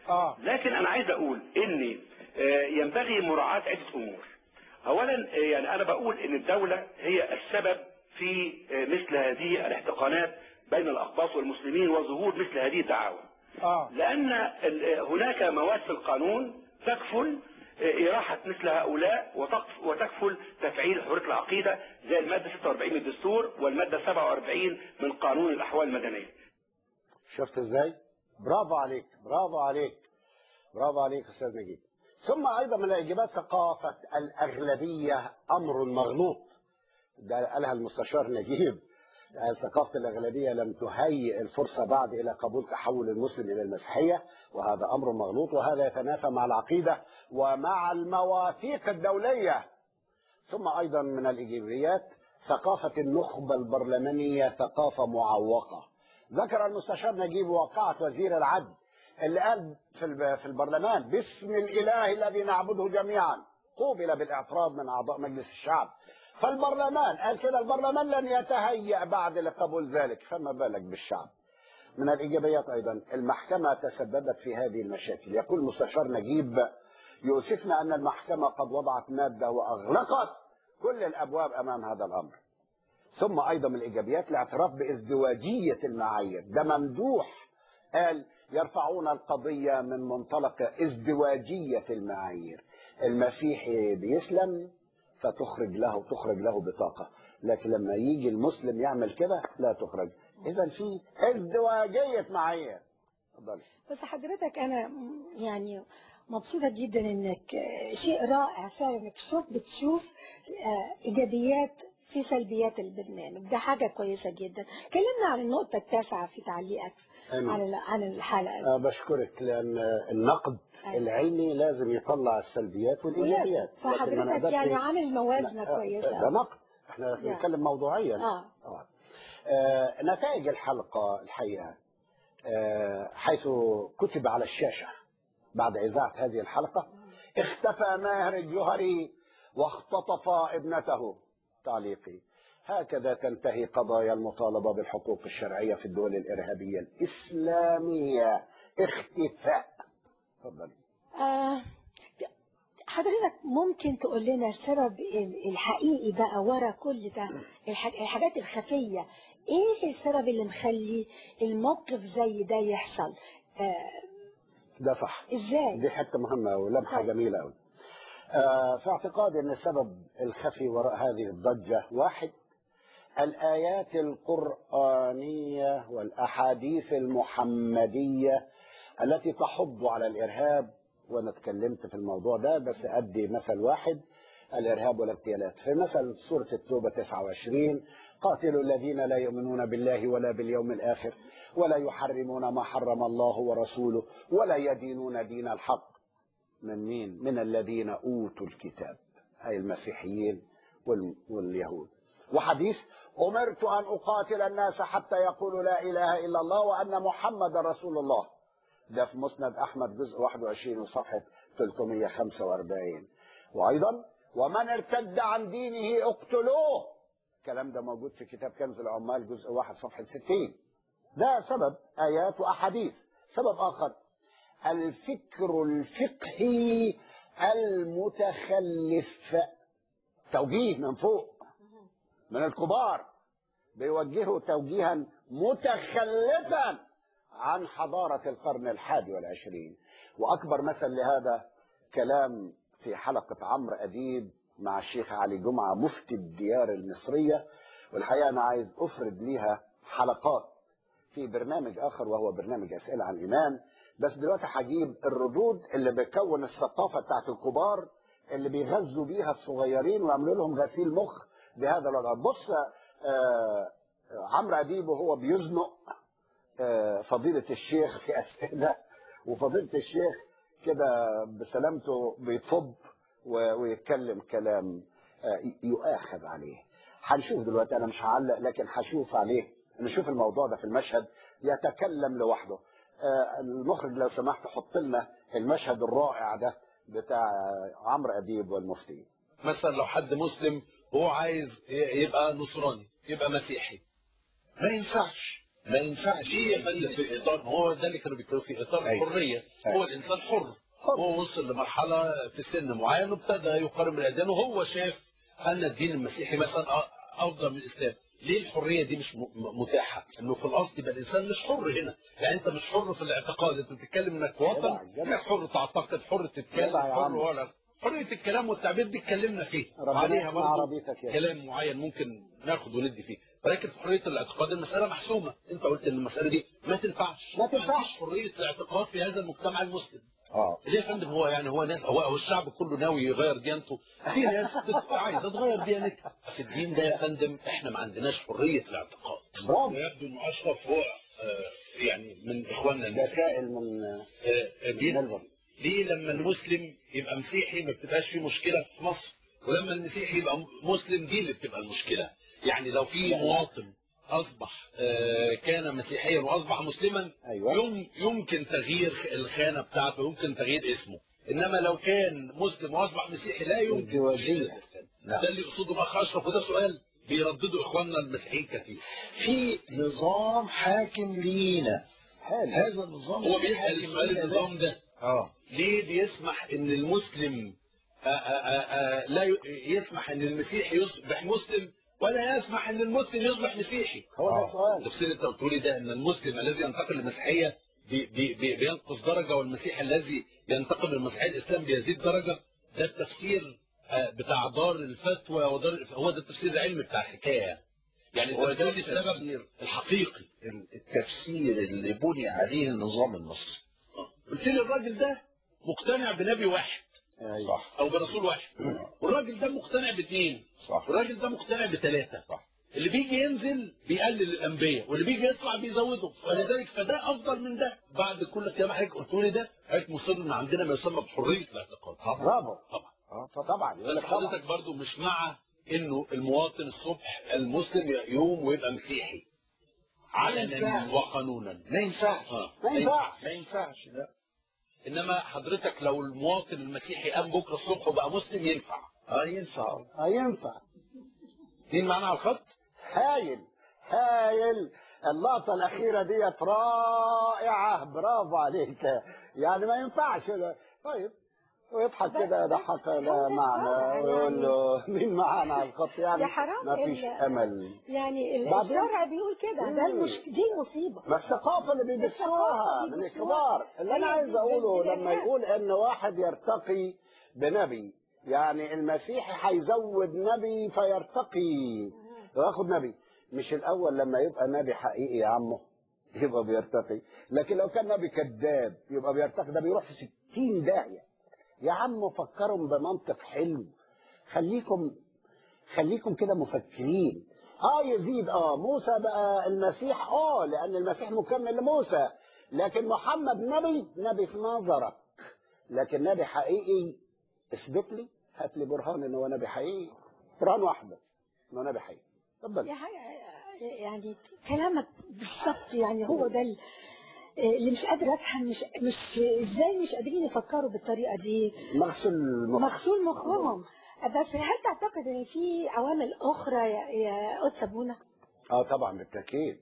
اه لكن انا عايز اقول ان آه، ينبغي مراعاة عدة امور اولا آه، يعني انا بقول ان الدولة هي السبب في آه، مثل هذه الاحتقانات بين الاقباط والمسلمين وظهور مثل هذه الدعاوى اه لأن ال- هناك مواد في القانون تكفل إراحة مثل هؤلاء وتقف- وتكفل تفعيل حرية العقيدة زي المادة 46 من الدستور والمادة 47 من قانون الأحوال المدنية شفت ازاي؟ برافو عليك برافو عليك برافو عليك استاذ نجيب ثم ايضا من الاجابات ثقافه الاغلبيه امر مغلوط ده قالها المستشار نجيب قال ثقافه الاغلبيه لم تهيئ الفرصه بعد الى قبول تحول المسلم الى المسيحيه وهذا امر مغلوط وهذا يتنافى مع العقيده ومع المواثيق الدوليه ثم ايضا من الايجابيات ثقافه النخبه البرلمانيه ثقافه معوقه ذكر المستشار نجيب واقعه وزير العدل اللي قال في الب- في البرلمان باسم الاله الذي نعبده جميعا قوبل بالاعتراض من اعضاء مجلس الشعب فالبرلمان قال كده البرلمان لن يتهيأ بعد لقبول ذلك فما بالك بالشعب من الإيجابيات أيضا المحكمة تسببت في هذه المشاكل يقول مستشار نجيب يؤسفنا أن المحكمة قد وضعت مادة وأغلقت كل الأبواب أمام هذا الأمر ثم أيضا من الإيجابيات الاعتراف بازدواجية المعايير ده ممدوح قال يرفعون القضية من منطلق ازدواجية المعايير المسيحي بيسلم فتخرج له تخرج له بطاقة لكن لما يجي المسلم يعمل كده لا تخرج إذا في ازدواجية معايير اتفضلي بس حضرتك انا م- يعني مبسوطة جدا انك آه، شيء رائع فعلا انك شوف بتشوف آه، ايجابيات في سلبيات البرنامج ده حاجة كويسة جدا كلمنا عن النقطة التاسعة في تعليقك أيوة. عن ال- عن الحلقة دي. أه بشكرك لأن النقد أيوة. العلمي لازم يطلع السلبيات والإيجابيات لكن ما فحضرتك نقدرش- يعني عامل موازنة لا، آه، كويسة ده نقد احنا يعني. بنتكلم موضوعيا اه آه. آه، نتائج الحلقة الحقيقة آه، حيث كتب على الشاشة بعد إذاعة هذه الحلقة اختفى ماهر الجوهري واختطف ابنته تعليقي هكذا تنتهي قضايا المطالبة بالحقوق الشرعية في الدول الإرهابية الإسلامية اختفاء تفضلي آه، حضرتك ممكن تقول لنا السبب ال- الحقيقي بقى ورا كل ده الح- الحاجات الخفية ايه السبب اللي مخلي الموقف زي ده يحصل آه ده صح ازاي دي حته مهمه ولمحه طيب. جميله قوي آه في اعتقادي ان السبب الخفي وراء هذه الضجه واحد الايات القرانيه والاحاديث المحمديه التي تحض على الارهاب وانا اتكلمت في الموضوع ده بس ادي مثل واحد الارهاب والاغتيالات في مثل سوره التوبه 29 قاتلوا الذين لا يؤمنون بالله ولا باليوم الاخر ولا يحرمون ما حرم الله ورسوله ولا يدينون دين الحق من مين من الذين اوتوا الكتاب اي المسيحيين وال- واليهود وحديث امرت ان اقاتل الناس حتى يقولوا لا اله الا الله وان محمد رسول الله ده في مسند احمد جزء 21 وصفحه 345 وايضا ومن ارتد عن دينه اقتلوه الكلام ده موجود في كتاب كنز العمال جزء 1 صفحه 60 ده سبب ايات واحاديث سبب اخر الفكر الفقهي المتخلف توجيه من فوق من الكبار بيوجهوا توجيها متخلفا عن حضارة القرن الحادي والعشرين وأكبر مثل لهذا كلام في حلقة عمرو أديب مع الشيخ علي جمعة مفتي الديار المصرية والحقيقة أنا عايز أفرد ليها حلقات في برنامج آخر وهو برنامج أسئلة عن الإيمان بس دلوقتي هجيب الردود اللي بيكون الثقافة بتاعت الكبار اللي بيغذوا بيها الصغيرين ويعملوا لهم غسيل مخ بهذا الوضع بص آه، عمرو أديب وهو بيزنق آه، فضيلة الشيخ في أسئلة وفضيلة الشيخ كده بسلامته بيطب و- ويتكلم كلام آه، يؤاخذ عليه هنشوف دلوقتي أنا مش هعلق لكن هشوف عليه نشوف الموضوع ده في المشهد يتكلم لوحده آه، المخرج لو سمحت حط لنا المشهد الرائع ده بتاع عمرو أديب والمفتي مثلا لو حد مسلم وهو عايز ي- يبقى نصراني يبقى مسيحي ما ينفعش ما ينفعش ليه يا فندم في اطار هو ده اللي كانوا بيتكلموا في اطار أيوة. الحريه أيوة. هو الانسان حر هو وصل لمرحله في سن معين وابتدى يقارن بالاديان وهو شاف ان الدين المسيحي مثلا أ- افضل من الاسلام ليه الحريه دي مش م- م- متاحه انه في الاصل يبقى الانسان مش حر هنا يعني انت مش حر في الاعتقاد انت بتتكلم انك في وطن جدع، جدع. انك حر تعتقد حر تتكلم جدع يا حر عم. ولا حريه الكلام والتعبير دي اتكلمنا فيه ربنا عليها يسمع برضه عربيتك يا كلام معين ممكن ناخد وندي فيه ولكن في حريه الاعتقاد المساله محسومه انت قلت ان المساله دي ما تنفعش ما تنفعش. عنديش حريه الاعتقاد في هذا المجتمع المسلم اه ليه يا فندم هو يعني هو ناس هو, هو الشعب كله ناوي يغير ديانته في ناس بتبقى عايزه تغير ديانتها في الدين ده يا فندم احنا ما عندناش حريه الاعتقاد برافو ويبدو ان اشرف هو آه، يعني من اخواننا ده المسيحيين سائل من آه، آه، بيسأل ملبورن. ليه لما المسلم يبقى مسيحي ما بتبقاش فيه مشكله في مصر ولما المسيحي يبقى مسلم دي اللي بتبقى المشكله يعني لو في مواطن اصبح آه، كان مسيحيا واصبح مسلما أيوة. يم يمكن تغيير الخانه بتاعته يمكن تغيير اسمه انما لو كان مسلم واصبح مسيحي لا يمكن ازدواجية. تغيير الخانة. ده اللي يقصده بقى اشرف وده سؤال بيردده اخواننا المسيحيين كتير في نظام حاكم لينا حلو هذا النظام هو بيسال الحاكم السؤال لينا ده- النظام ده اه ليه بيسمح ان المسلم آآ آآ آآ لا ي- يسمح ان المسيحي يصبح مسلم ولا يسمح ان المسلم يصبح مسيحي هو ده آه. السؤال التفسير اللي انت قلته لي ده ان المسلم الذي ينتقل للمسيحيه بي بي بي بينقص درجه والمسيحي الذي ينتقل للمسيحيه الاسلام بيزيد درجه ده التفسير آه، بتاع دار الفتوى ودار الف- هو ده التفسير العلمي بتاع الحكايه يعني انت هو ده بتقول لي السبب التفسير. الحقيقي التفسير اللي بني عليه النظام المصري قلت لي الراجل ده مقتنع بنبي واحد أيوة. صح او برسول واحد والراجل ده مقتنع باثنين صح والراجل ده مقتنع بثلاثه صح اللي بيجي ينزل بيقلل الانبياء واللي بيجي يطلع بيزوده فلذلك فده افضل من ده بعد كل الكلام حضرتك قلت لي ده حضرتك مصر ان عندنا ما يسمى بحريه الاعتقاد برافو طبعا اه طبعا طبعا يقول بس لك طبعا حضرتك برضو مش مع انه المواطن الصبح المسلم يقوم ويبقى مسيحي علنا ينفع. وقانونا ما ينفعش آه. ما ينفعش ما ينفعش لا انما حضرتك لو المواطن المسيحي قام بكره الصبح وبقى مسلم ينفع اه ينفع اه ينفع مين معانا على الخط؟ هايل هايل اللقطة الأخيرة ديت رائعة برافو عليك يعني ما ينفعش طيب ويضحك بس- كده بس يضحك هو لا ده معنى الشرع ويقول له مين معانا على الخط يعني ده حرام ما فيش ال- أمل يعني ال- بعدين- الشرع بيقول كده ده مم. المش... دي المصيبة ما الثقافة اللي بيبثوها الثقافة من بيبثوها. الكبار اللي أنا هي عايز دي- أقوله دي لما الإرهاب. يقول إن واحد يرتقي بنبي يعني المسيحي هيزود نبي فيرتقي وياخد نبي مش الأول لما يبقى نبي حقيقي يا عمو يبقى بيرتقي لكن لو كان نبي كذاب يبقى بيرتقي ده بيروح في ستين داهية يا عم فكرهم بمنطق حلو خليكم خليكم كده مفكرين اه يزيد اه موسى بقى المسيح اه لان المسيح مكمل لموسى لكن محمد نبي نبي في نظرك لكن نبي حقيقي اثبت لي هات لي برهان ان هو نبي حقيقي برهان واحد بس انه نبي حقيقي اتفضل يا حي- يعني كلامك بالظبط يعني هو ده ال- اللي مش قادرة افهم مش مش ازاي مش قادرين يفكروا بالطريقة دي مغسول المخ مغسول مخهم بس هل تعتقد ان في عوامل اخرى يا يا قدس ابونا؟ اه طبعا بالتاكيد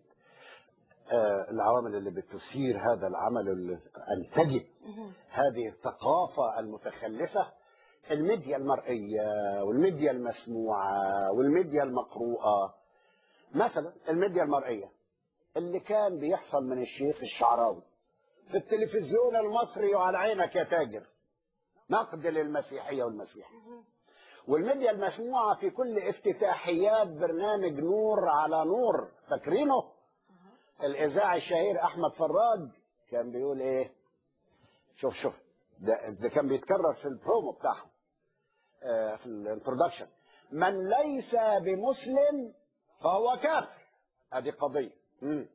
آه العوامل اللي بتثير هذا العمل اللي انتجت هذه الثقافة المتخلفة الميديا المرئية والميديا المسموعة والميديا المقروءة مثلا الميديا المرئية اللي كان بيحصل من الشيخ الشعراوي في التلفزيون المصري وعلى عينك يا تاجر نقد للمسيحية والمسيح والميديا المسموعة في كل افتتاحيات برنامج نور على نور فاكرينه الإذاعي الشهير أحمد فراج كان بيقول إيه شوف شوف ده, ده كان بيتكرر في البرومو بتاعهم آه، في الانترودكشن من ليس بمسلم فهو كافر هذه قضية مم.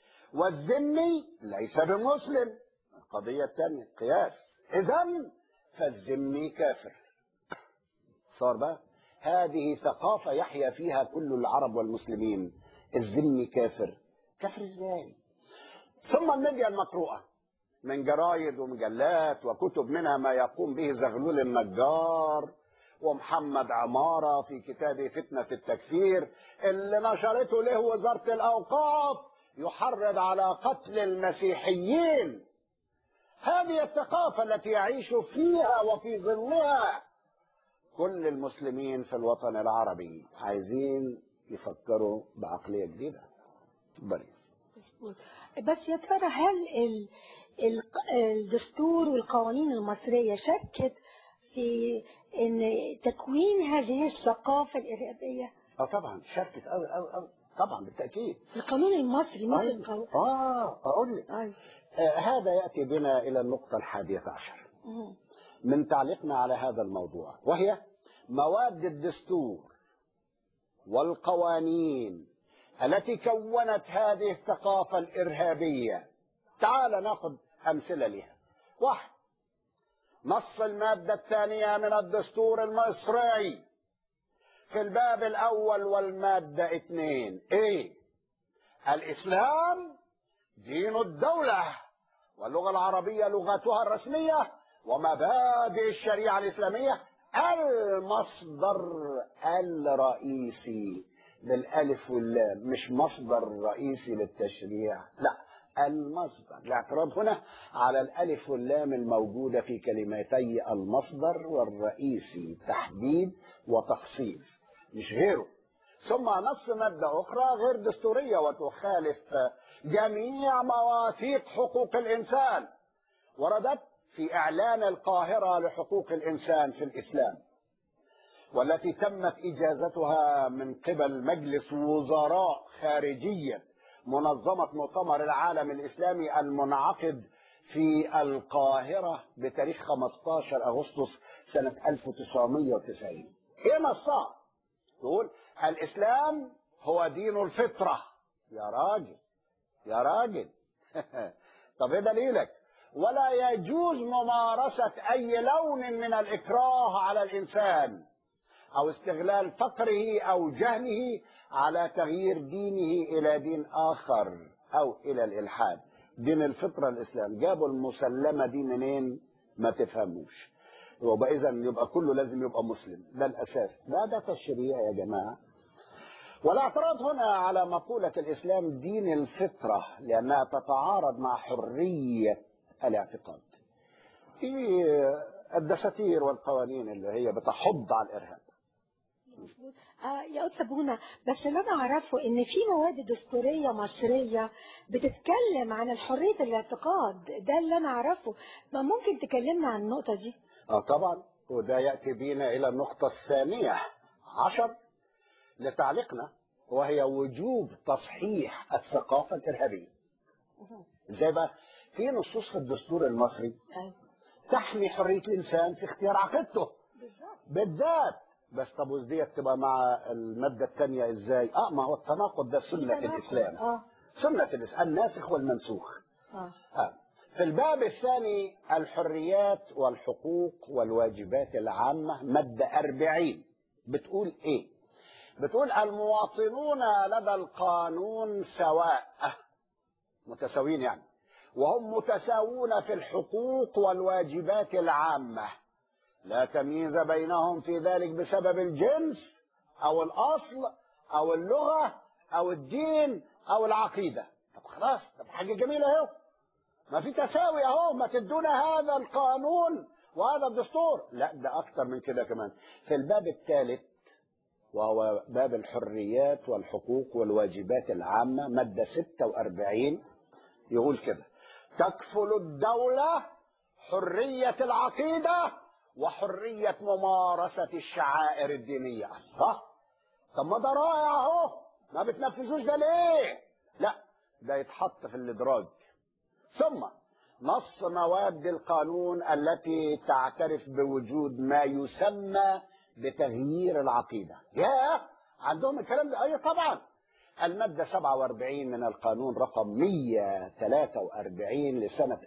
والذمي ليس بمسلم القضية الثانية قياس إذا فالذمي كافر صار بقى هذه ثقافة يحيا فيها كل العرب والمسلمين الذمي كافر كافر ازاي ثم الميديا المقروءة من جرايد ومجلات وكتب منها ما يقوم به زغلول النجار ومحمد عمارة في كتابه فتنة التكفير اللي نشرته له وزارة الأوقاف يحرض على قتل المسيحيين هذه الثقافة التي يعيش فيها وفي ظلها كل المسلمين في الوطن العربي عايزين يفكروا بعقلية جديدة تفضلي مظبوط. بس يا ترى هل ال- ال- الدستور والقوانين المصرية شاركت في ان تكوين هذه الثقافة الإرهابية اه طبعا شاركت قوي قوي قوي طبعا بالتأكيد القانون المصري مش أيوة. القانون اه اقول لك أيوة. آه هذا يأتي بنا إلى النقطة الحادية عشر مم. من تعليقنا على هذا الموضوع وهي مواد الدستور والقوانين التي كونت هذه الثقافة الإرهابية تعال ناخذ أمثلة لها واحد نص المادة الثانية من الدستور المصري في الباب الأول والمادة اثنين إيه الإسلام دين الدولة واللغة العربية لغتها الرسمية ومبادئ الشريعة الإسلامية المصدر الرئيسي بالألف واللام مش مصدر رئيسي للتشريع لا المصدر الاعتراض هنا على الألف واللام الموجودة في كلمتي المصدر والرئيسي تحديد وتخصيص مش غيره ثم نص مادة أخرى غير دستورية وتخالف جميع مواثيق حقوق الإنسان وردت في إعلان القاهرة لحقوق الإنسان في الإسلام والتي تمت إجازتها من قبل مجلس وزراء خارجية منظمة مؤتمر العالم الإسلامي المنعقد في القاهرة بتاريخ 15 أغسطس سنة 1990 إيه نصها؟ تقول الإسلام هو دين الفطرة يا راجل يا راجل طب ايه دليلك ولا يجوز ممارسة أي لون من الإكراه على الإنسان أو استغلال فقره أو جهله على تغيير دينه إلى دين آخر أو إلى الإلحاد دين الفطرة الإسلام جابوا المسلمة دي منين ما تفهموش يبقى إذا يبقى كله لازم يبقى مسلم ده الأساس ده ده تشريع يا جماعة والاعتراض هنا على مقولة الإسلام دين الفطرة لأنها تتعارض مع حرية الاعتقاد دي الدساتير والقوانين اللي هي بتحض على الإرهاب مظبوط آه يا قدس ابونا بس اللي انا اعرفه ان في مواد دستوريه مصريه بتتكلم عن حريه الاعتقاد ده اللي انا اعرفه ما ممكن تكلمنا عن النقطه دي اه طبعا وده يأتي بنا إلى النقطة الثانية عشر لتعليقنا وهي وجوب تصحيح الثقافة الإرهابية ازاي بقى في نصوص في الدستور المصري أيوة. تحمي حرية الإنسان في اختيار عقيدته بالظبط بالذات بس طب وديت تبقى مع المادة الثانية ازاي اه ما هو التناقض ده سنة تناقض. الإسلام اه سنة الإسلام الناسخ والمنسوخ اه آه. في الباب الثاني الحريات والحقوق والواجبات العامة مادة أربعين بتقول إيه بتقول المواطنون لدى القانون سواء متساويين يعني وهم متساوون في الحقوق والواجبات العامة لا تمييز بينهم في ذلك بسبب الجنس أو الأصل أو اللغة أو الدين أو العقيدة طب خلاص طب حاجة جميلة اهو ما في تساوي اهو ما تدونا هذا القانون وهذا الدستور لا ده اكتر من كده كمان في الباب الثالث وهو باب الحريات والحقوق والواجبات العامة مادة 46 يقول كده تكفل الدولة حرية العقيدة وحرية ممارسة الشعائر الدينية الله طب ما ده رائع اهو ما بتنفذوش ده ليه لا ده يتحط في الادراج ثم نص مواد القانون التي تعترف بوجود ما يسمى بتغيير العقيدة يا عندهم الكلام ده أي طبعا المادة 47 من القانون رقم 143 لسنة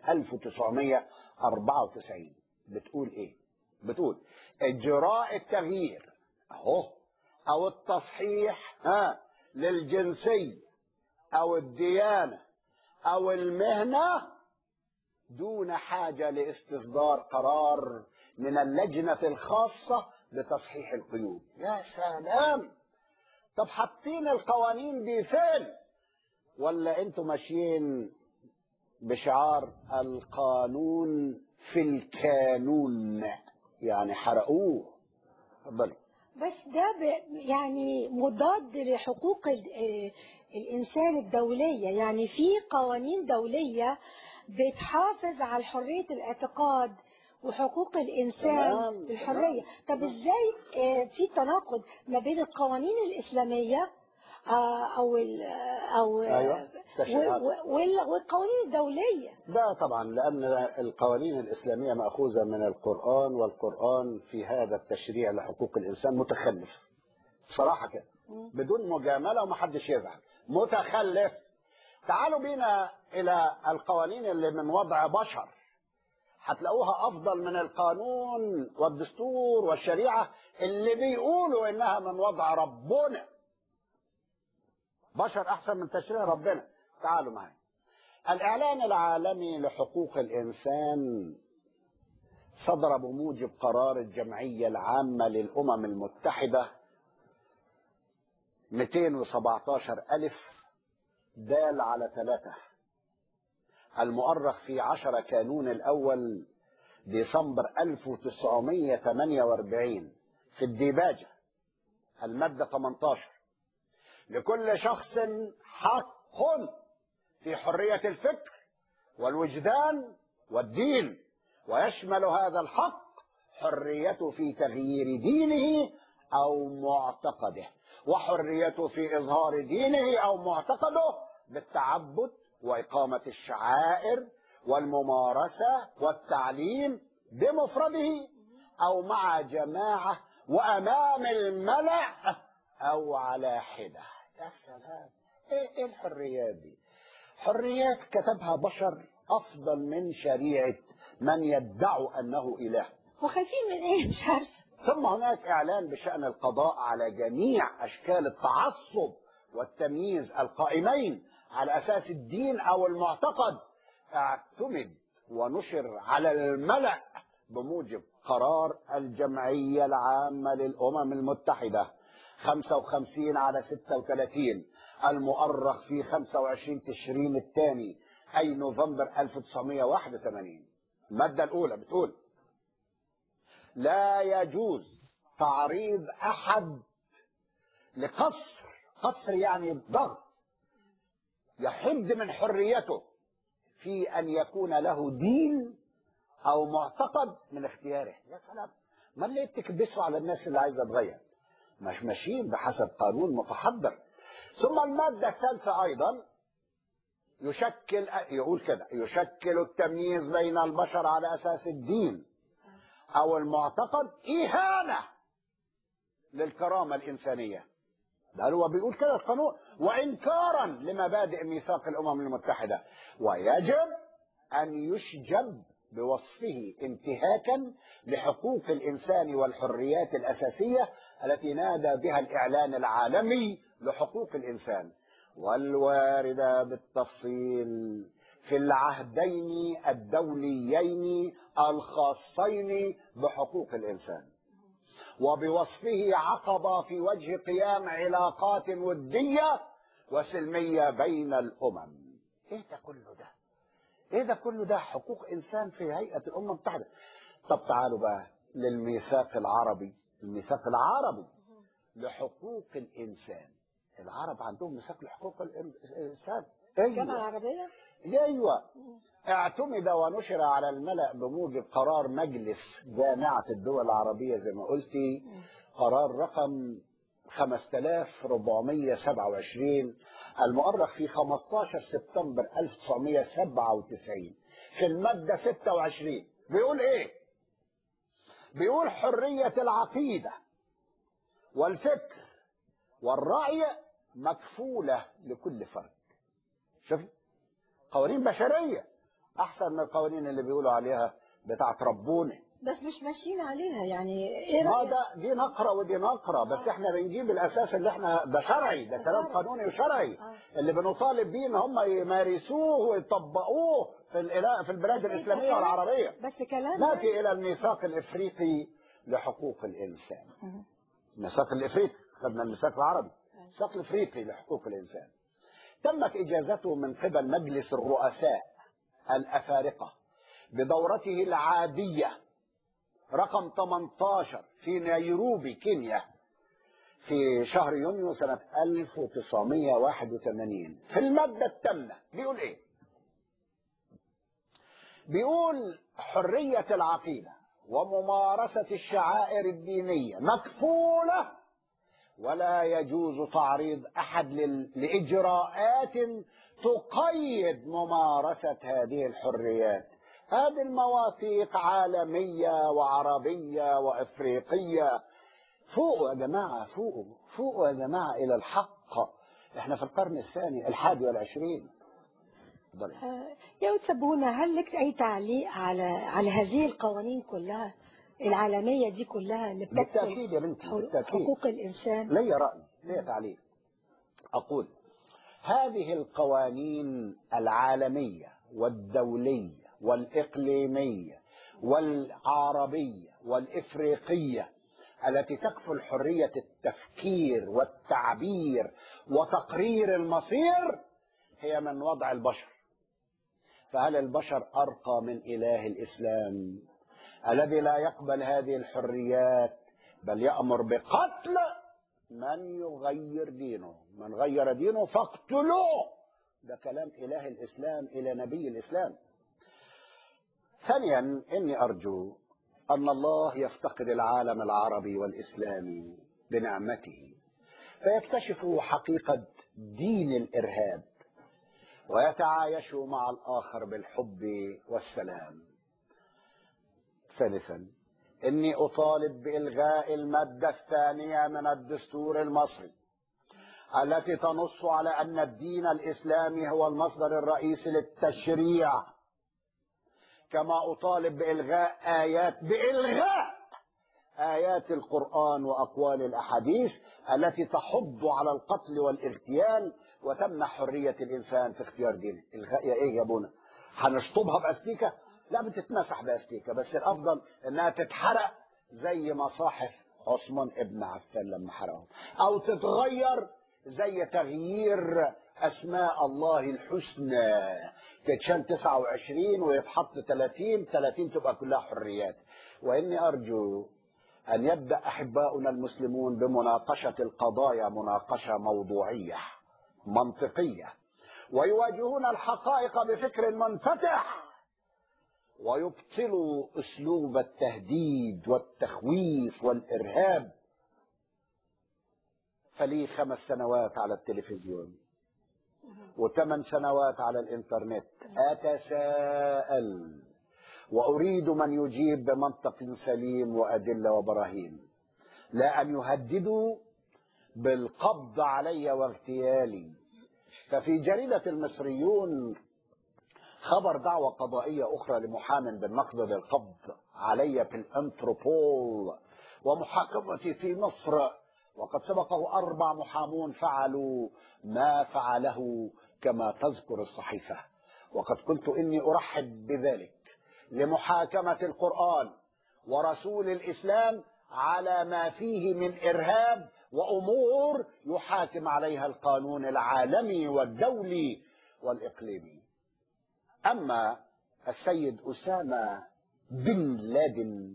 1994 بتقول إيه؟ بتقول إجراء التغيير أهو أو التصحيح ها للجنسية أو الديانة أو المهنة دون حاجة لاستصدار قرار من اللجنة الخاصة بتصحيح القيود يا سلام طب حاطين القوانين دي فين ولا انتوا ماشيين بشعار القانون في الكانون يعني حرقوه اتفضلي بس ده ب- يعني مضاد لحقوق ال- آه، الإنسان الدولية يعني في قوانين دولية بتحافظ على حرية الاعتقاد وحقوق الإنسان تمام، في الحرية طب إزاي آه، في تناقض ما بين القوانين الإسلامية آه، أو ال- أو أيوة، تشريعات. و- و- وال- والقوانين الدولية ده طبعا لأن القوانين الإسلامية مأخوذة من القرآن والقرآن في هذا التشريع لحقوق الإنسان متخلف صراحة كده بدون مجاملة ومحدش يزعل متخلف تعالوا بينا إلى القوانين اللي من وضع بشر هتلاقوها أفضل من القانون والدستور والشريعة اللي بيقولوا إنها من وضع ربنا بشر أحسن من تشريع ربنا تعالوا معايا الإعلان العالمي لحقوق الإنسان صدر بموجب قرار الجمعية العامة للأمم المتحدة 217 ألف دال على ثلاثة المؤرخ في عشر كانون الأول ديسمبر 1948 في الديباجة المادة 18 لكل شخص حق في حرية الفكر والوجدان والدين ويشمل هذا الحق حريته في تغيير دينه أو معتقده وحريته في إظهار دينه أو معتقده بالتعبد وإقامة الشعائر والممارسة والتعليم بمفرده أو مع جماعة وأمام الملأ أو على حدة يا سلام إيه إيه الحريات دي حريات كتبها بشر أفضل من شريعة من يدعوا أنه إله وخايفين من إيه مش عارفة ثم هناك إعلان بشأن القضاء على جميع أشكال التعصب والتمييز القائمين على أساس الدين أو المعتقد اعتمد ونشر على الملأ بموجب قرار الجمعية العامة للأمم المتحدة 55 على 36 المؤرخ في 25 تشرين الثاني أي نوفمبر 1981 المادة الأولى بتقول لا يجوز تعريض أحد لقصر قصر يعني ضغط يحد من حريته في أن يكون له دين أو معتقد من اختياره يا سلام ما اللي تكبسوا على الناس اللي عايزة تغير مش ماشيين بحسب قانون متحضر ثم المادة الثالثة أيضا يشكل يقول كده يشكل التمييز بين البشر على أساس الدين أو المعتقد إهانة للكرامة الإنسانية ده هو بيقول كده القانون وإنكارا لمبادئ ميثاق الأمم المتحدة ويجب أن يشجب بوصفه انتهاكا لحقوق الإنسان والحريات الأساسية التي نادى بها الإعلان العالمي لحقوق الإنسان والواردة بالتفصيل في العهدين الدوليين الخاصين بحقوق الإنسان وبوصفه عقبة في وجه قيام علاقات ودية وسلمية بين الأمم إيه ده كله ده إيه ده كله ده حقوق إنسان في هيئة الأمم المتحدة طب تعالوا بقى للميثاق العربي الميثاق العربي لحقوق الإنسان العرب عندهم ميثاق لحقوق الإنسان الجامعة العربية ايوه اعتمد ونشر على الملأ بموجب قرار مجلس جامعة الدول العربية زي ما قلتي قرار رقم 5427 المؤرخ في 15 سبتمبر 1997 في المادة 26 بيقول ايه بيقول حرية العقيدة والفكر والرأي مكفولة لكل فرد شوفي قوانين بشرية أحسن من القوانين اللي بيقولوا عليها بتاعت ربنا بس مش ماشيين عليها يعني ايه ما رأيك؟ ده دي نقرة ودي نقرة بس احنا بنجيب الأساس اللي احنا ده شرعي ده كلام قانوني وشرعي اللي بنطالب بيه ان هم يمارسوه ويطبقوه في الإله- في البلاد الإسلامية والعربية بس كلام نأتي إلى الميثاق الإفريقي لحقوق الإنسان الميثاق الإفريقي خدنا الميثاق العربي الميثاق الإفريقي لحقوق الإنسان تمت إجازته من قبل مجلس الرؤساء الأفارقة بدورته العادية رقم 18 في نيروبي كينيا في شهر يونيو سنة 1981 في المادة الثامنة بيقول إيه؟ بيقول حرية العقيدة وممارسة الشعائر الدينية مكفولة ولا يجوز تعريض أحد لل- لإجراءات تقيد ممارسة هذه الحريات هذه المواثيق عالمية وعربية وإفريقية فوقوا يا جماعة فوقوا فوقوا يا جماعة إلى الحق احنا في القرن الثاني الحادي والعشرين اتفضلي. آه، يا وتسبونا هل لك أي تعليق على على هذه القوانين كلها العالمية دي كلها اللي بتكفل بالتأكيد يا بنتي حقوق- بالتأكيد حقوق الإنسان لي رأي لي تعليق أقول هذه القوانين العالمية والدولية والإقليمية والعربية والإفريقية التي تكفل حرية التفكير والتعبير وتقرير المصير هي من وضع البشر فهل البشر أرقى من إله الإسلام الذي لا يقبل هذه الحريات بل يأمر بقتل من يغير دينه من غير دينه فاقتلوه ده كلام إله الإسلام إلى نبي الإسلام ثانيا إني أرجو أن الله يفتقد العالم العربي والإسلامي بنعمته فيكتشفوا حقيقة دين الإرهاب ويتعايشوا مع الآخر بالحب والسلام ثالثا إني أطالب بإلغاء المادة الثانية من الدستور المصري التي تنص على أن الدين الإسلامي هو المصدر الرئيسي للتشريع كما أطالب بإلغاء آيات بإلغاء آيات القرآن وأقوال الأحاديث التي تحض على القتل والاغتيال وتمنع حرية الإنسان في اختيار دينه إلغاء يا إيه يا أبونا هنشطبها بأستيكة لا بتتمسح بأستيكة بس الأفضل إنها تتحرق زي مصاحف عثمان ابن عفان لما حرقهم أو تتغير زي تغيير أسماء الله الحسنى تتشال 29 ويتحط 30 30 تبقى كلها حريات وإني أرجو أن يبدأ أحباؤنا المسلمون بمناقشة القضايا مناقشة موضوعية منطقية ويواجهون الحقائق بفكر منفتح ويبطلوا أسلوب التهديد والتخويف والإرهاب فلي خمس سنوات على التلفزيون وثمان سنوات على الإنترنت أتساءل وأريد من يجيب بمنطق سليم وأدلة وبراهين لا أن يهددوا بالقبض علي واغتيالي ففي جريدة المصريون خبر دعوة قضائية أخرى لمحام بالنقد للقبض علي في الانتروبول ومحاكمتي في مصر وقد سبقه أربع محامون فعلوا ما فعله كما تذكر الصحيفة وقد قلت إني أرحب بذلك لمحاكمة القرآن ورسول الإسلام على ما فيه من إرهاب وأمور يحاكم عليها القانون العالمي والدولي والإقليمي أما السيد أسامة بن لادن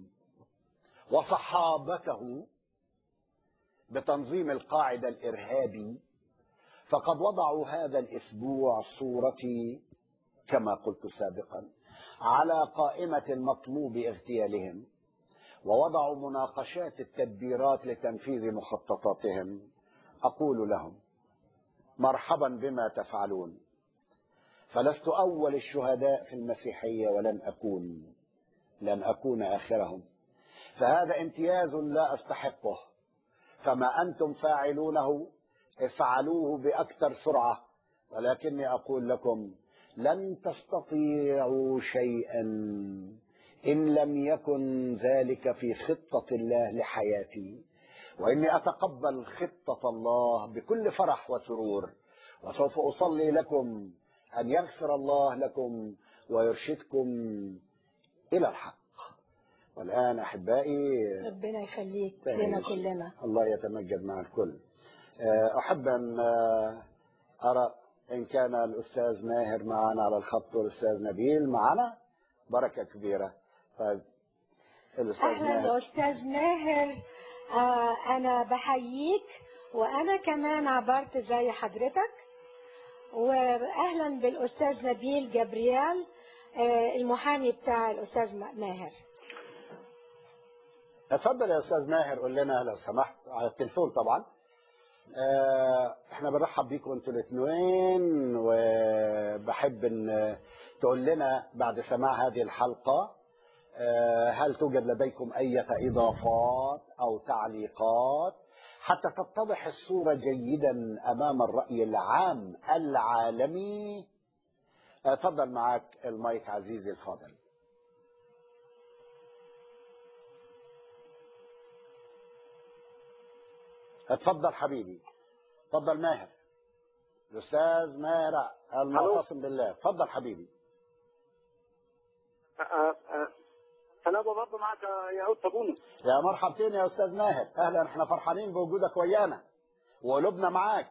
وصحابته بتنظيم القاعدة الإرهابي فقد وضعوا هذا الأسبوع صورتي كما قلت سابقا على قائمة المطلوب اغتيالهم ووضعوا مناقشات التدبيرات لتنفيذ مخططاتهم أقول لهم مرحبا بما تفعلون فلست أول الشهداء في المسيحية ولن أكون لن أكون آخرهم فهذا امتياز لا أستحقه فما أنتم فاعلونه افعلوه بأكثر سرعة ولكني أقول لكم لن تستطيعوا شيئا إن لم يكن ذلك في خطة الله لحياتي وإني أتقبل خطة الله بكل فرح وسرور وسوف أصلي لكم أن يغفر الله لكم ويرشدكم إلى الحق والآن أحبائي ربنا يخليك تاني لنا شيء. كلنا الله يتمجد مع الكل أحب أن أرى إن كان الأستاذ ماهر معنا على الخط والأستاذ نبيل معنا بركة كبيرة طيب الأستاذ اهلا ماهر استاذ ماهر آه انا بحييك وانا كمان عبرت زي حضرتك واهلا بالاستاذ نبيل جبريال آه المحامي بتاع الاستاذ ماهر اتفضل يا أستاذ ماهر قول لنا لو سمحت على التليفون طبعا آه، احنا بنرحب بيكم انتوا الاثنين وبحب ان تقول لنا بعد سماع هذه الحلقة آه، هل توجد لديكم أي إضافات أو تعليقات حتى تتضح الصورة جيدا أمام الرأي العام العالمي آه، تفضل معك المايك عزيزي الفاضل اتفضل حبيبي اتفضل ماهر الأستاذ ماهر المعتصم بالله اتفضل حبيبي انا برضه معك يا استاذ بونس يا مرحبتين يا استاذ ماهر اهلا احنا فرحانين بوجودك ويانا وقلوبنا معاك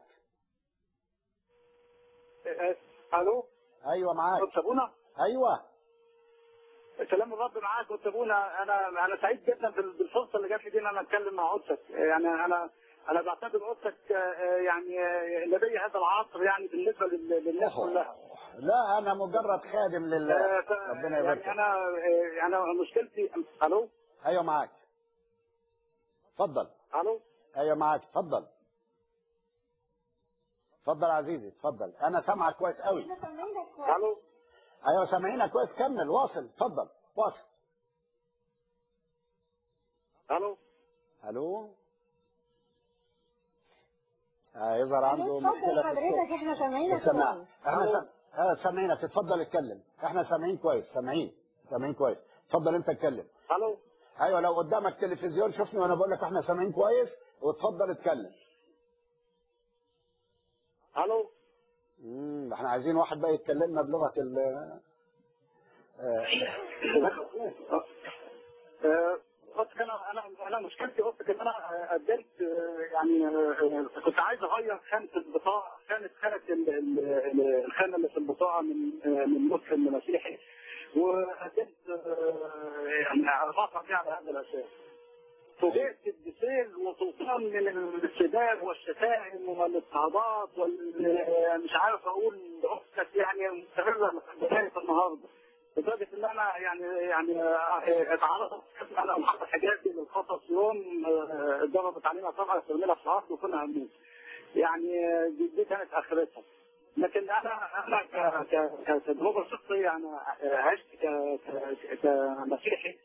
الو ايوه معاك استاذ بونا ايوه سلام الرب معاك استاذ بونا انا انا سعيد جدا بال- بالفرصه اللي جات لي دي ان انا اتكلم مع قدسك يعني انا انا بعتبر قدسك آه، يعني آه، نبي هذا العصر يعني بالنسبه لل- للناس كلها لا انا مجرد خادم لله آه، ف- ربنا يبارك يعني انا آه، انا مشكلتي الو ايوه معاك اتفضل الو ايوه معاك اتفضل اتفضل يا عزيزي اتفضل انا سامعك كويس قوي الو ايوه سامعينك كويس كمل واصل اتفضل واصل الو الو آه يظهر عنده اتفضل مشكله في الصوت حضرتك احنا سامعينك السماع كويس احنا سم... اه سامعينك اتفضل اتكلم احنا سامعين كويس سامعين سامعين كويس اتفضل انت اتكلم الو ايوه لو قدامك تلفزيون شوفني وانا بقول لك احنا سامعين كويس واتفضل اتكلم الو امم احنا عايزين واحد بقى يتكلمنا بلغه ال آه، آه، قلت انا انا انا مشكلتي قلت ان انا قدمت آه، يعني آه، كنت عايز اغير خانه البطاقه خانه خانه ال- ال- ال- الخانه اللي في البطاقه من آه، من مسلم لمسيحي وقدمت آه، يعني ارفع دي على هذا الاساس فوجئت بسيل وسلطان من السباب والشتائم والاضطهادات وال مش عارف اقول اختك يعني مستمره لغايه النهارده لدرجه ان انا يعني يعني آه، اتعرضت انا ومحمد حجازي للخطف يوم آه، ضربت علينا طبعا استخدمنا في الارض وكنا هنموت يعني آه، دي, دي كانت اخرتها لكن انا انا ك- ك- كتجربه شخصيه انا عشت ك- ك- كمسيحي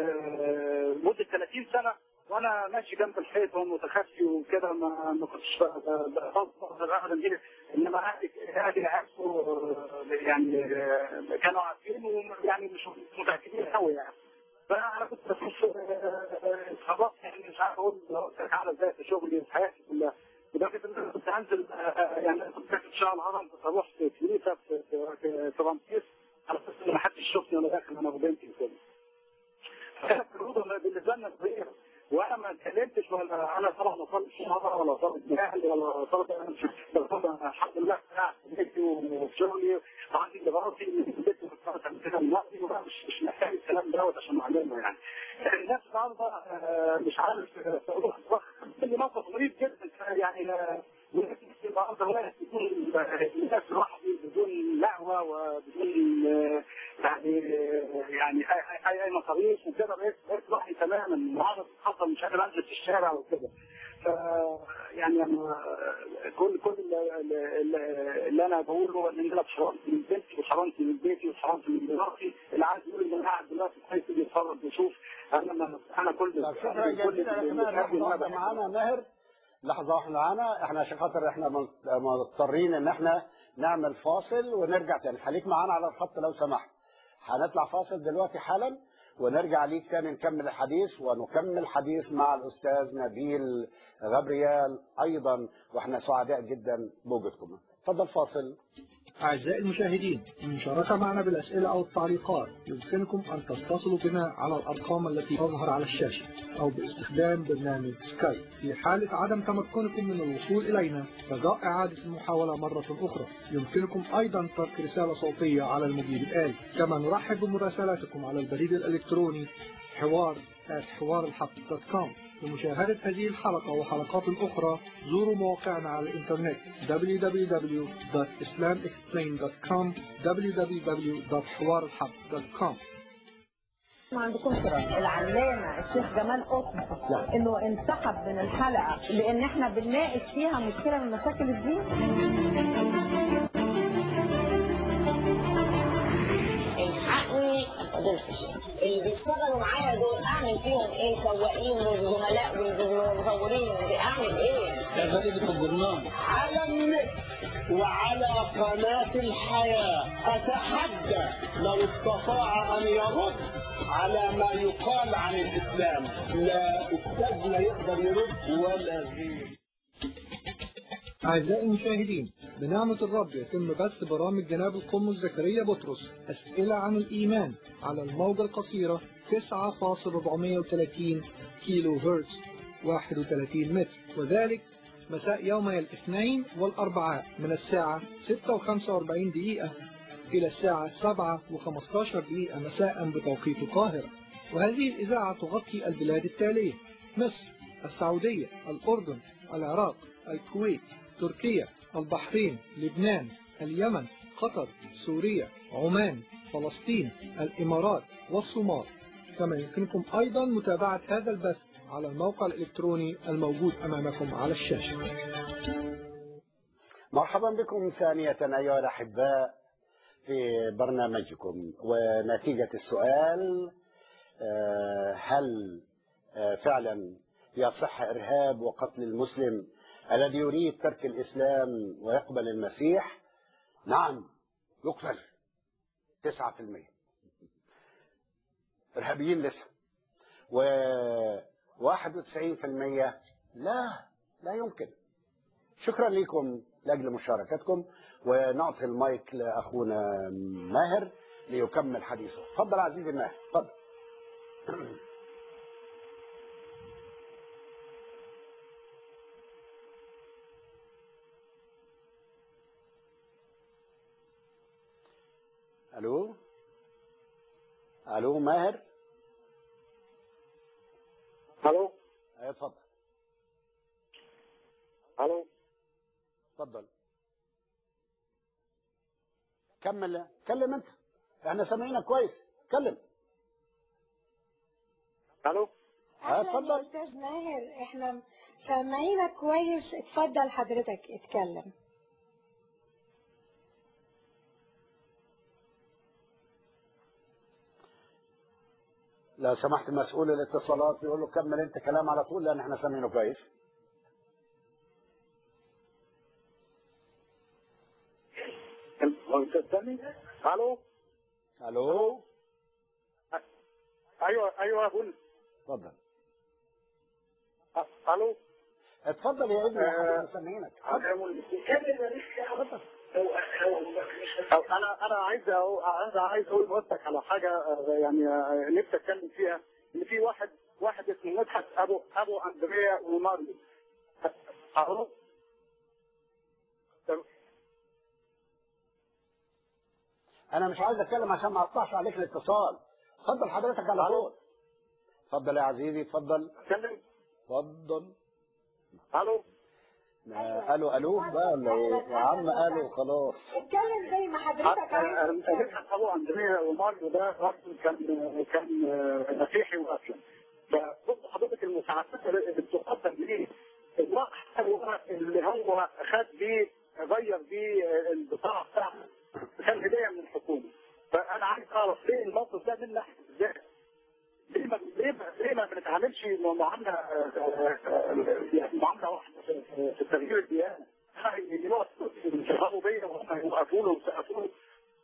آه، مده 30 سنه وانا ماشي جنب الحيط ومتخفي وكده ما ما كنتش بفضل ابدا دي انما اهلي اهلي عرفوا آه، يعني آه، كانوا عارفين ويعني مش متاكدين قوي يعني فانا كنت بشوف آه، آه، خلاص يعني مش عارف اقول على ازاي في شغلي في حياتي كلها لدرجه ان انا كنت هنزل آه، آه، يعني أنا كنت في شهر الهرم كنت اروح في كنيسه في في في- في رمسيس على اساس ان ما حدش يشوفني وانا داخل انا وبنتي وكده كانت تجربه بالنسبه لنا كبيره وانا ما اتكلمتش ولا انا طبعا وصلت شهر ولا وصلت اهلي ولا وصلت انا مش أنا الحمد لله قاعد في بيتي وفي شغلي وعندي دراسي من بيتي وصلت قبل كده من وقتي وبقى مش مش محتاج الكلام دوت عشان اعلمه يعني الناس النهارده آه، مش عارف آه، تروح تروح اللي موقف غريب جدا يعني آه، والناس النهارده واقف بدون الناس لوحدي بدون لهوه وبدون آه، يعني آه، يعني اي اي اي مصاريف وكده بقيت بقيت لوحدي تماما معرض حصل مش قادر انزل في الشارع وكده ف يعني أنا كل كل اللي, اللي- اللي انا بقوله ان انا اتحرمت من بنتي واتحرمت من بيتي واتحرمت من مراتي اللي عايز يقول ان انا قاعد دلوقتي كويس بيتفرج ويشوف انا ما- انا كل طب شكرا كل جزيلا يا اللي- اخي ماهر اللي لحظه أنا واحده بحبه. معانا ماهر لحظه واحده معانا احنا عشان خاطر احنا من- مضطرين ان احنا نعمل فاصل ونرجع تاني خليك معانا على الخط لو سمحت هنطلع فاصل دلوقتي حالا ونرجع ليك تاني نكمل الحديث ونكمل حديث مع الاستاذ نبيل غبريال ايضا واحنا سعداء جدا بوجودكم اتفضل فاصل أعزائي المشاهدين المشاركة معنا بالأسئلة أو التعليقات يمكنكم أن تتصلوا بنا على الأرقام التي تظهر على الشاشة أو باستخدام برنامج سكايب في حالة عدم تمكنكم من الوصول إلينا رجاء إعادة المحاولة مرة أخرى يمكنكم أيضا ترك رسالة صوتية على المجيب الآلي كما نرحب بمراسلاتكم على البريد الإلكتروني حوار حوار الحق دوت كوم لمشاهدة هذه الحلقة وحلقات أخرى زوروا مواقعنا على الإنترنت www.islamexplained.com www.حوارالحق.com ما عندكم سؤال العلامة الشيخ جمال قطب انه انسحب من الحلقة لان احنا بنناقش فيها مشكلة من مشاكل الدين الحقني قدرتش اللي بيشتغلوا معايا دول اعمل فيهم ايه سواقين والزملاء والمصورين اعمل ايه؟ شغالين في الجرنان على النت وعلى قناة الحياة أتحدى لو استطاع أن يرد على ما يقال عن الإسلام لا أستاذ لا يقدر يرد ولا غير أعزائي المشاهدين بنعمة الرب يتم بث برامج جناب القمص زكريا بطرس أسئلة عن الإيمان على الموجة القصيرة 9.430 كيلو هرتز 31 متر وذلك مساء يومي الاثنين والأربعاء من الساعة 6:45 دقيقة إلى الساعة 7:15 دقيقة مساء بتوقيت القاهرة وهذه الإذاعة تغطي البلاد التالية مصر السعودية الأردن العراق الكويت تركيا البحرين لبنان اليمن قطر سوريا عمان فلسطين الإمارات والصومال كما يمكنكم أيضا متابعة هذا البث على الموقع الإلكتروني الموجود أمامكم على الشاشة مرحبا بكم ثانية أيها الأحباء في برنامجكم ونتيجة السؤال آه، هل آه، فعلا يصح إرهاب وقتل المسلم الذي يريد ترك الإسلام ويقبل المسيح نعم يقتل تسعة في المية إرهابيين لسه و 91% لا لا يمكن شكرا لكم لاجل مشاركتكم ونعطي المايك لاخونا ماهر ليكمل حديثه تفضل عزيزي ماهر تفضل الو الو ماهر الو ايه اتفضل الو اتفضل كمل كلم انت احنا سامعينك كويس كلم الو اه أهلا يا اتفضل أستاذ ماهر إحنا سامعينك كويس اتفضل حضرتك اتكلم لو سمحت مسؤول الاتصالات يقول له كمل انت كلام على طول لان احنا سامعينه كويس الو الو ايوه ايوه اقول اتفضل الو اتفضل يا ابني آه. احنا سامعينك اتفضل اتفضل انا انا عايز أقو- عايز عايز اقول لحضرتك على حاجه آه، يعني آه، نفسي اتكلم فيها ان في واحد واحد اسمه مدحت ابو ابو اندريا وماريو الو انا مش عايز اتكلم عشان ما اقطعش عليك الاتصال اتفضل حضرتك على طول اتفضل يا عزيزي اتفضل اتكلم اتفضل الو ما قالوا الو بقى ولا ايه يا عم قالوا خلاص اتكلم زي ما حضرتك عايز تتكلم مدحت ابو اندريا وماريو ده راجل كان كان آه، مسيحي واسلم فبص حضرتك المساعدات اللي بتقدم ليه الوقت هو اللي هو خد بيه غير بيه البطاقه بتاعته كان هديه من الحكومه فانا عايز اعرف ليه الموقف ده منا احنا ازاي؟ ليه ما ليه ما ليه ما بنتعاملش معامله آه، آه، آه، يعني معامله واحده في- في في تغيير الديانه؟ يشغلوا بيا وهم يوقفوا له ويسقفوا له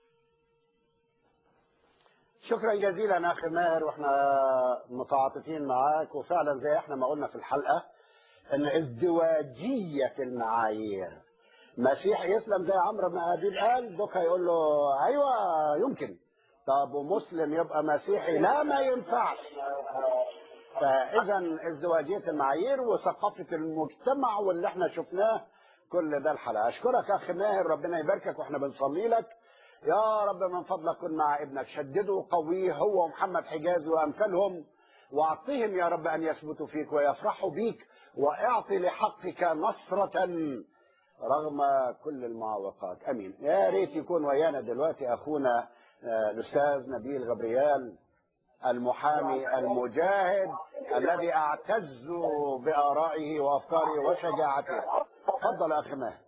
شكرا جزيلا اخي ماهر واحنا متعاطفين معاك وفعلا زي احنا ما قلنا في الحلقه ان ازدواجيه المعايير مسيح يسلم زي عمرو بن ابي قال دوك هيقول له ايوه يمكن طب ومسلم يبقى مسيحي لا ما ينفعش فاذا ازدواجيه المعايير وثقافه المجتمع واللي احنا شفناه كل ده الحلقه اشكرك يا اخي ماهر ربنا يباركك واحنا بنصلي لك يا رب من فضلك كن مع ابنك شدده وقويه هو ومحمد حجازي وامثالهم واعطهم يا رب ان يثبتوا فيك ويفرحوا بيك واعطي لحقك نصره رغم كل المعوقات امين يا ريت يكون ويانا دلوقتي اخونا آه، الاستاذ نبيل غبريال المحامي المجاهد الذي اعتز بارائه وافكاره وشجاعته تفضل يا اخي ماهر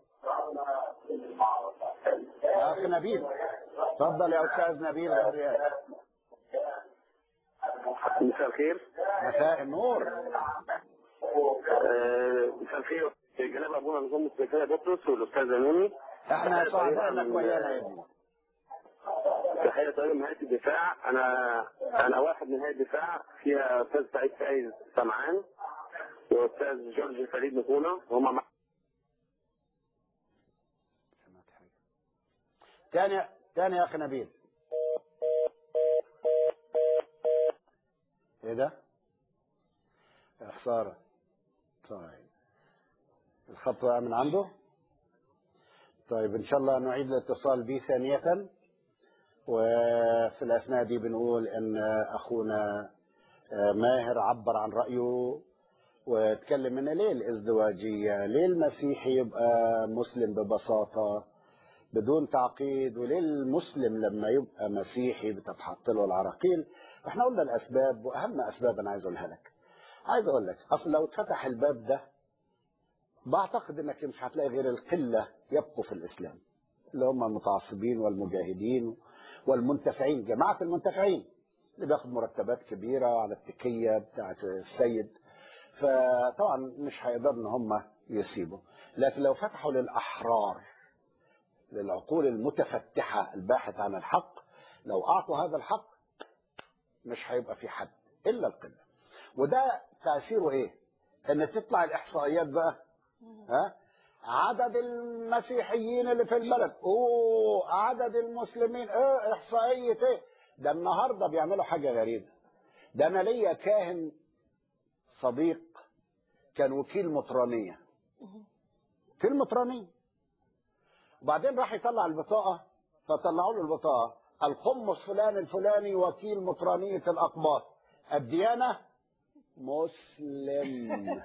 يا اخي نبيل تفضل يا استاذ نبيل غبريال مساء الخير مساء النور آه، مساء الخير جناب ابونا نظام السلفيه بطرس والاستاذ امامي احنا سعداء انك ويانا يا ابني تحيه طيبه من هيئه الدفاع انا انا واحد من هيئه الدفاع فيها استاذ سعيد فايز سمعان واستاذ جورج فريد نكونه هم مع تاني تاني يا اخي نبيل ايه ده يا خساره طيب الخط وقع من عنده طيب ان شاء الله نعيد الاتصال به ثانيه وفي الاثناء دي بنقول ان اخونا آه، ماهر عبر عن رايه واتكلم ان ليه الازدواجيه ليه المسيحي يبقى مسلم ببساطه بدون تعقيد وليه المسلم لما يبقى مسيحي بتتحط له العراقيل احنا قلنا الاسباب واهم اسباب انا عايز اقولها لك عايز اقول لك اصل لو اتفتح الباب ده بعتقد انك مش هتلاقي غير القله يبقوا في الاسلام اللي هم المتعصبين والمجاهدين والمنتفعين جماعه المنتفعين اللي بياخد مرتبات كبيره على التكيه بتاعه السيد فطبعا مش هيقدروا ان هم يسيبوا لكن لو فتحوا للاحرار للعقول المتفتحه الباحثه عن الحق لو اعطوا هذا الحق مش هيبقى في حد الا القله وده تاثيره ايه ان تطلع الاحصائيات بقى ها عدد المسيحيين اللي في البلد اوه عدد المسلمين ايه احصائيه ايه ده النهارده بيعملوا حاجه غريبه ده انا ليا كاهن صديق كان وكيل مطرانيه وكيل مطرانيه وبعدين راح يطلع البطاقه فطلعوا له البطاقه القمص فلان الفلاني وكيل مطرانيه الاقباط الديانه مسلم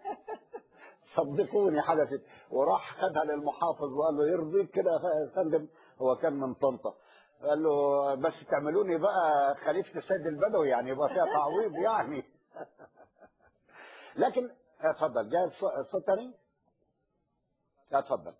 صدقوني حدثت وراح خدها للمحافظ وقال له يرضيك كده يا فندم هو كان من طنطا قال له بس تعملوني بقى خليفه السيد البدوي يعني يبقى فيها تعويض يعني لكن اتفضل جاي الص- الصوت تاني اتفضل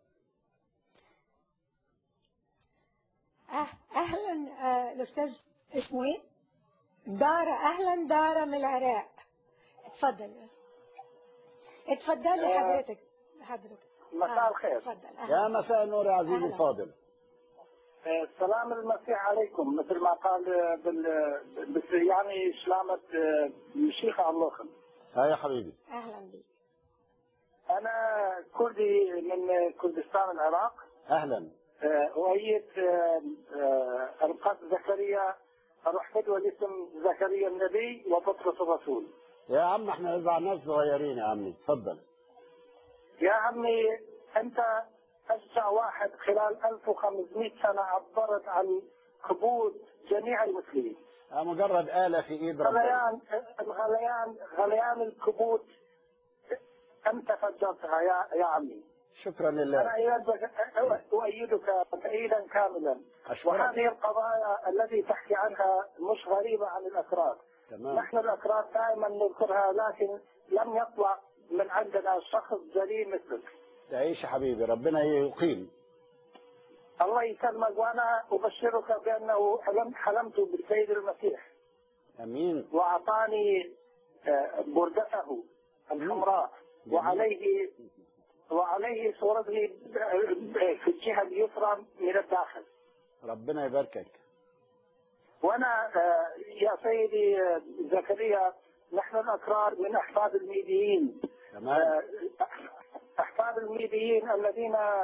أه- اهلا آه، الاستاذ اسمه ايه دارة اهلا دارة من العراق اتفضل اتفضلي آه، حضرتك حضرتك مساء آه، الخير. اتفضل يا مساء النور يا عزيزي أهلا. الفاضل آه، سلام المسيح عليكم مثل ما قال آه، بال بس يعني سلامة آه، الشيخ اللوخن ها يا حبيبي اهلا بيك أنا كردي من كردستان العراق اهلا آه، أؤيد آه، آه، القس زكريا أروح فدوى اسم زكريا النبي وبطرس الرسول يا عم احنا نزعل ناس صغيرين يا عمي اتفضل يا عمي أنت أشجع واحد خلال 1500 سنة عبرت عن كبوت جميع المسلمين آه، مجرد آلة في ايد ربنا غليان الغليان غليان الكبوت أنت فجرتها يا يا عمي شكرا لله أنا أيدك- أؤيدك تأييدا كاملا أشكرك. وهذه القضايا التي تحكي عنها مش غريبة عن الأكراد تمام نحن الأكراد دائما نذكرها لكن لم يطلع من عندنا شخص جليل مثلك تعيش يا حبيبي ربنا يقيم الله يسلمك وأنا أبشرك بأنه حلمت حلمت بالسيد المسيح امين وأعطاني آه، بردته الحمراء وعليه وعليه صورته في الجهة اليسرى من الداخل ربنا يباركك وأنا آه، يا سيدي آه، زكريا نحن الأكرار من أحفاد الميديين تمام آه، أحفاد الميديين الذين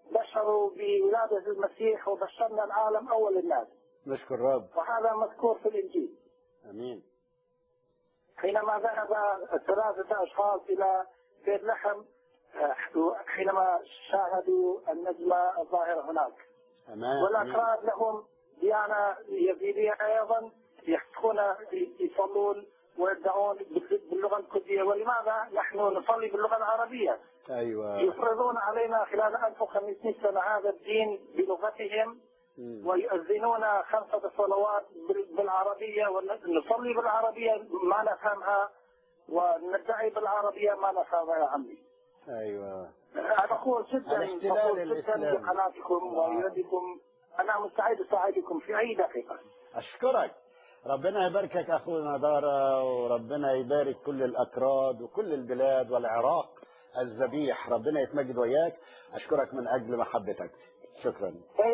بشروا بولادة المسيح وبشرنا العالم أول الناس نشكر الرب وهذا مذكور في الإنجيل امين حينما ذهب ثلاثة أشخاص إلى بيت لحم آه، حينما شاهدوا النجم الظاهر هناك امان امين والأكراد لهم ديانة يزيدية أيضا يحكون يصلون ويدعون باللغة الكردية ولماذا نحن نصلي باللغة العربية ايوه يفرضون علينا خلال 1500 سنة هذا الدين بلغتهم مم. ويؤذنون خمسة صلوات بال- بالعربية ونصلي بالعربية ما نفهمها وندعي بالعربية ما نفهمها يا عمي ايوه أنا أقول جدا الاحتلال فخور جدا الإسلامي. بقناتكم آه. ويدكم أنا مستعد أساعدكم في أي دقيقة اشكرك ربنا يباركك اخونا دارا وربنا يبارك كل الاكراد وكل البلاد والعراق الذبيح ربنا يتمجد وياك اشكرك من اجل محبتك شكرا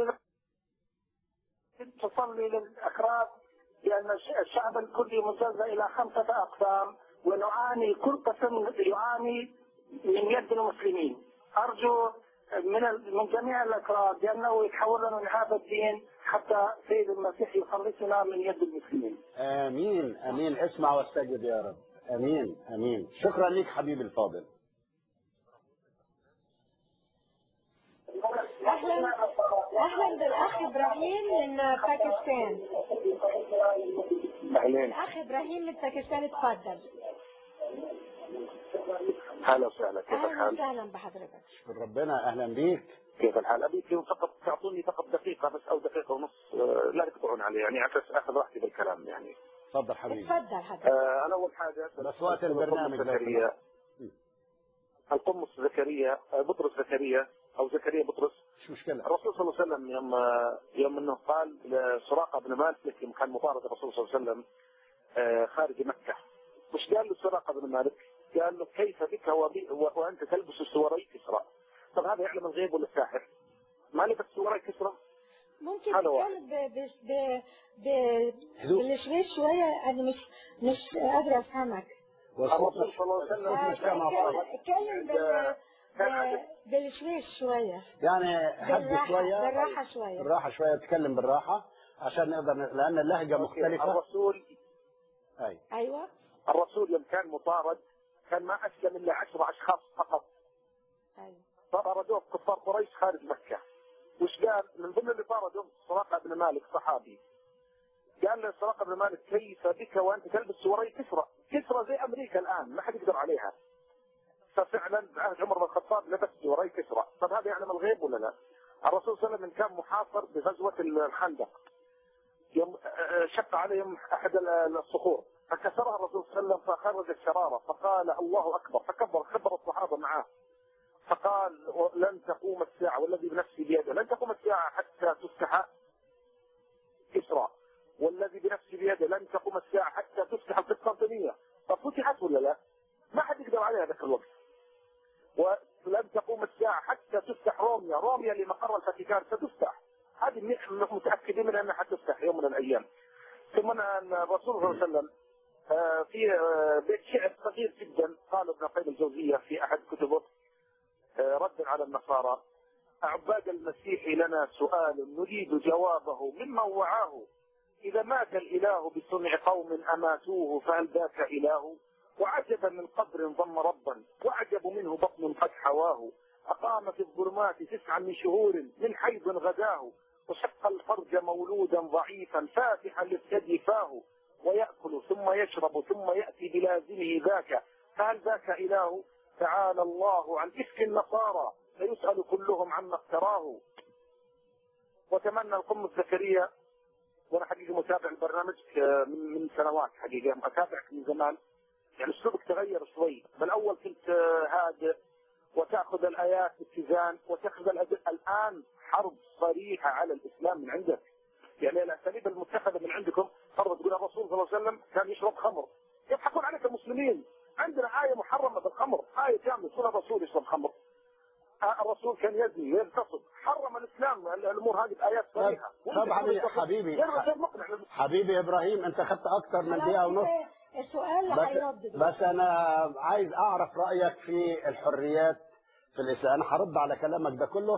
تصلي للأكراد لأن الش- الشعب الكردي مجزأ إلى خمسة أقسام ونعاني كل قسم يعاني من يد المسلمين أرجو من ال- من جميع الأكراد بأنه يتحولون من هذا الدين حتى سيد المسيح يخلصنا من يد المسلمين امين امين اسمع واستجب يا رب امين امين شكرا لك حبيبي الفاضل اهلا اهلا بالاخ ابراهيم من باكستان أهلين الاخ ابراهيم من باكستان اتفضل هلا وسهلا كيف اهلا الحال؟ وسهلا بحضرتك شكر ربنا اهلا بيك كيف الحال؟ أبيكم فقط تعطوني فقط دقيقة بس أو دقيقة ونص آه، لا تقطعون علي يعني عشان آخذ راحتي بالكلام يعني اتفضل حبيبي اتفضل حضرتك آه، أنا أول حاجة بس وقت البرنامج لو زكريا سمحت. القمص زكريا آه، بطرس زكريا أو زكريا بطرس مش مشكلة الرسول صلى الله عليه وسلم يوم يوم انه قال لسراقه بن مالك يوم كان مطارد الرسول صلى الله عليه وسلم آه، خارج مكه وش قال لسراقه بن مالك؟ قال له كيف بك وبي و- وانت تلبس سوري كسرى؟ طب هذا يعلم الغيب ولا الساحر؟ ما لبس سوري كسرى؟ ممكن هذا واحد. تتكلم ب... ب... ب... ب... هدوء. بالشويش شويه انا مش مش قادره افهمك والصوت الرسول مش صلى الله عليه وسلم آه، مش سامع اتكلم خالص. اتكلم بال... ب... بالشويش شويه يعني هدي بالراحه شوية بالراحه شويه بالراحة شوية تكلم بالراحة عشان نقدر لأن اللهجة مختلفة الرسول أي ايوه الرسول يوم كان مطارد كان ما اسلم الا عشرة اشخاص فقط ايوه طردوه كفار قريش خارج مكة وش قال من ضمن اللي طردوا سراقة بن مالك صحابي قال له سراقة بن مالك كيف بك وانت تلبس سوري كسرى كسرى زي امريكا الان ما حد يقدر عليها ففعلا بعهد عمر بن الخطاب لبس سوري كسرى طب هذا يعلم الغيب ولا لا؟ الرسول صلى الله عليه وسلم كان محاصر بغزوة الخندق يوم آه، شق عليهم احد الصخور فكسرها الرسول صلى الله عليه وسلم فخرجت شراره فقال الله اكبر فكبر كبر الصحابه معاه فقال لن تقوم الساعة والذي بنفسي بيده لن تقوم الساعة حتى تفتح كسرى والذي بنفسي بيده لن تقوم الساعة حتى تفتح القسطنطينية ففتحت ولا لا؟ ما حد يقدر عليها ذاك الوقت ولن تقوم الساعة حتى تفتح روميا روميا اللي مقر الفاتيكان ستفتح هذه م- متأكدين من أنها حتفتح يوم من الأيام ثم أن الرسول صلى الله عليه وسلم آه، في آه، بيت شعر صغير جدا قال ابن قيم الجوزية في أحد كتبه آه، ردا على النصارى أعباد المسيح لنا سؤال نريد جوابه ممن وعاه إذا مات الإله بصنع قوم أماتوه فهل ذاك إله وعجبا من قبر ضم ربا وعجب منه بطن قد حواه أقام في الظلمات تسعا من شهور من حيض غداه وشق الفرج مولودا ضعيفا فاتحا للثدي فاه ويأكل ثم يشرب ثم يأتي بلازمه ذاك فهل ذاك إله تعالى الله عن إفك النصارى فيسأل كلهم عما افتراه وتمنى القم زكريا وانا حقيقه متابع البرنامج آه، من من سنوات حقيقه اتابعك من زمان يعني اسلوبك تغير شوي بالاول كنت آه، هادئ وتاخذ الايات باتزان وتاخذ الأدل الان حرب صريحه على الاسلام من عندك يعني الاساليب المتخذه من عندكم فرض تقول الرسول صلى الله عليه وسلم كان يشرب خمر يضحكون عليك المسلمين عندنا آية محرمة بالخمر آية كاملة سورة الرسول يشرب خمر آه، الرسول كان يزني ويغتصب حرم الإسلام الأمور هذه بآيات صريحة طب حبيبي حبيبي غير غير مقنع حبيبي إبراهيم أنت خدت أكتر من دقيقة ونص السؤال اللي بس هيرد دلوقتي. بس انا عايز اعرف رايك في الحريات في الاسلام انا هرد على كلامك ده كله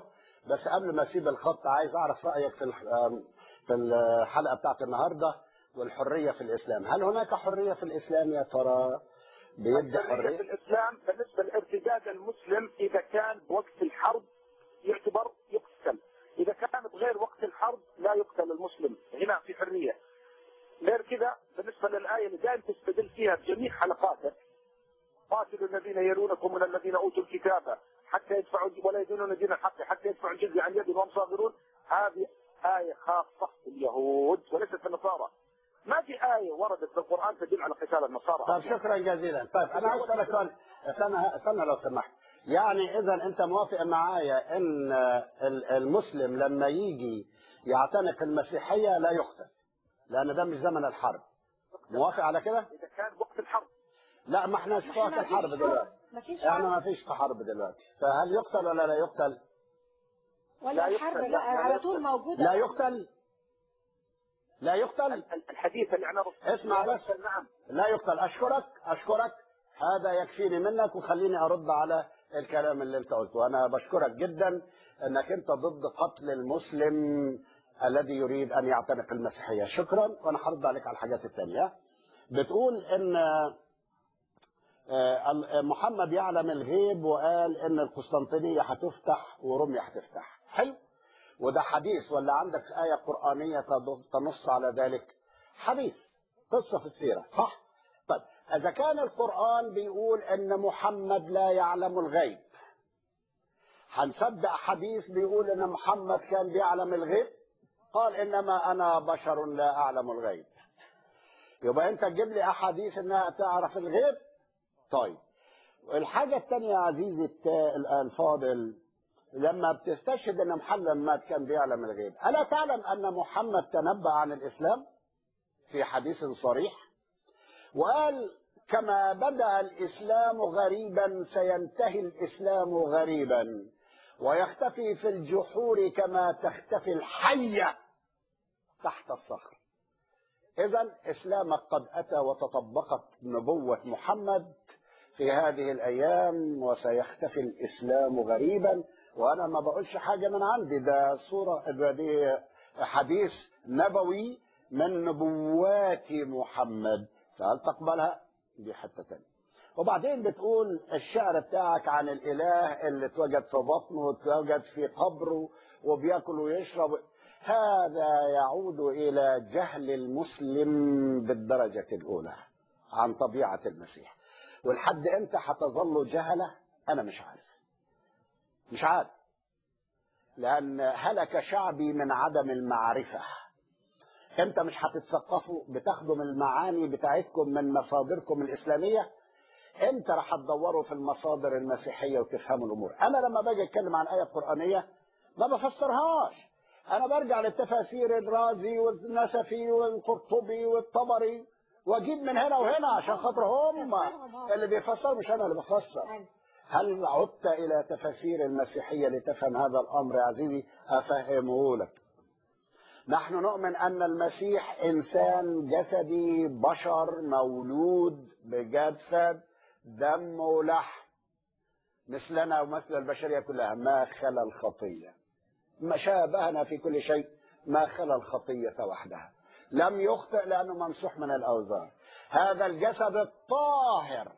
بس قبل ما اسيب الخط عايز اعرف رايك في الح- آم، في الحلقه بتاعت النهارده والحريه في الاسلام هل هناك حريه في الاسلام يا ترى بيدي في حريه الاسلام بالنسبه لارتداد المسلم اذا كان بوقت الحرب يعتبر يقتل اذا كان بغير وقت الحرب لا يقتل المسلم هنا في حريه غير كذا بالنسبه للايه اللي دائما تستدل فيها بجميع حلقاتك قاتلوا الذين يلونكم من الذين اوتوا الكتاب حتى يدفعوا ولا يدينون دين الحق حتى يدفعوا الجزيه عن يد وهم صاغرون هذه ايه خاصه باليهود وليست بالنصارى ما في ايه وردت في القران تدل على قتال النصارى طيب شكرا جزيلا طيب انا عايز اسالك سؤال استنى استنى لو سمحت يعني اذا انت موافق معايا ان ال- المسلم لما يجي يعتنق المسيحيه لا يقتل لان ده مش زمن الحرب موافق على كده اذا كان وقت الحرب لا ما احنا في وقت ما فيش الحرب حرب. دلوقتي ما فيش احنا ما حرب فيش في حرب دلوقتي فهل يقتل ولا لا يقتل ولا لا الحرب يقتل، لا لا، لا على طول يقتل. موجودة لا يقتل لا يقتل الحديث اللي انا اسمع لا بس يقتل، نعم لا يقتل اشكرك اشكرك هذا يكفيني منك وخليني ارد على الكلام اللي انت قلته انا بشكرك جدا انك انت ضد قتل المسلم الذي يريد ان يعتنق المسيحيه شكرا وانا هرد عليك على الحاجات الثانيه بتقول ان آه، ال- محمد يعلم الغيب وقال ان القسطنطينيه هتفتح وروميا هتفتح حلو وده حديث ولا عندك آية قرآنية تض- تنص على ذلك حديث قصة في السيرة صح طيب إذا كان القرآن بيقول أن محمد لا يعلم الغيب هنصدق حديث بيقول أن محمد كان بيعلم الغيب قال إنما أنا بشر لا أعلم الغيب يبقى أنت تجيب لي أحاديث أنها تعرف الغيب طيب الحاجة الثانية يا عزيزي التا- الفاضل لما بتستشهد ان محمد كان بيعلم الغيب الا تعلم ان محمد تنبأ عن الاسلام في حديث صريح وقال كما بدأ الاسلام غريبا سينتهي الاسلام غريبا ويختفي في الجحور كما تختفي الحية تحت الصخر اذا اسلامك قد اتى وتطبقت نبوة محمد في هذه الايام وسيختفي الاسلام غريبا وانا ما بقولش حاجه من عندي ده صوره ده دي حديث نبوي من نبوات محمد فهل تقبلها دي حته تانية وبعدين بتقول الشعر بتاعك عن الاله اللي اتوجد في بطنه واتوجد في قبره وبياكل ويشرب هذا يعود الى جهل المسلم بالدرجه الاولى عن طبيعه المسيح ولحد امتى هتظلوا جهله انا مش عارف مش عارف لأن هلك شعبي من عدم المعرفة امتى مش هتتثقفوا بتاخدوا من المعاني بتاعتكم من مصادركم الإسلامية امتى راح تدوروا في المصادر المسيحية وتفهموا الأمور أنا لما باجي أتكلم عن آية قرآنية ما بفسرهاش أنا برجع للتفاسير الرازي والنسفي والقرطبي والطبري واجيب من هنا وهنا عشان خاطر هم اللي بيفسروا مش انا اللي بفسر هل عدت إلى تفاسير المسيحية لتفهم هذا الأمر يا عزيزي أفهمه لك نحن نؤمن أن المسيح إنسان جسدي بشر مولود بجسد دم ولحم مثلنا ومثل البشرية كلها ما خلا الخطية ما شابهنا في كل شيء ما خلا الخطية وحدها لم يخطئ لأنه ممسوح من الأوزار هذا الجسد الطاهر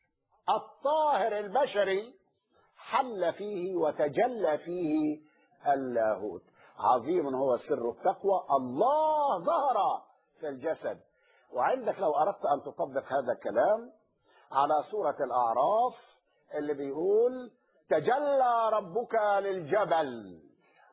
الطاهر البشري حل فيه وتجلى فيه اللاهوت عظيم هو سر التقوى الله ظهر في الجسد وعندك لو أردت أن تطبق هذا الكلام على سورة الأعراف اللي بيقول تجلى ربك للجبل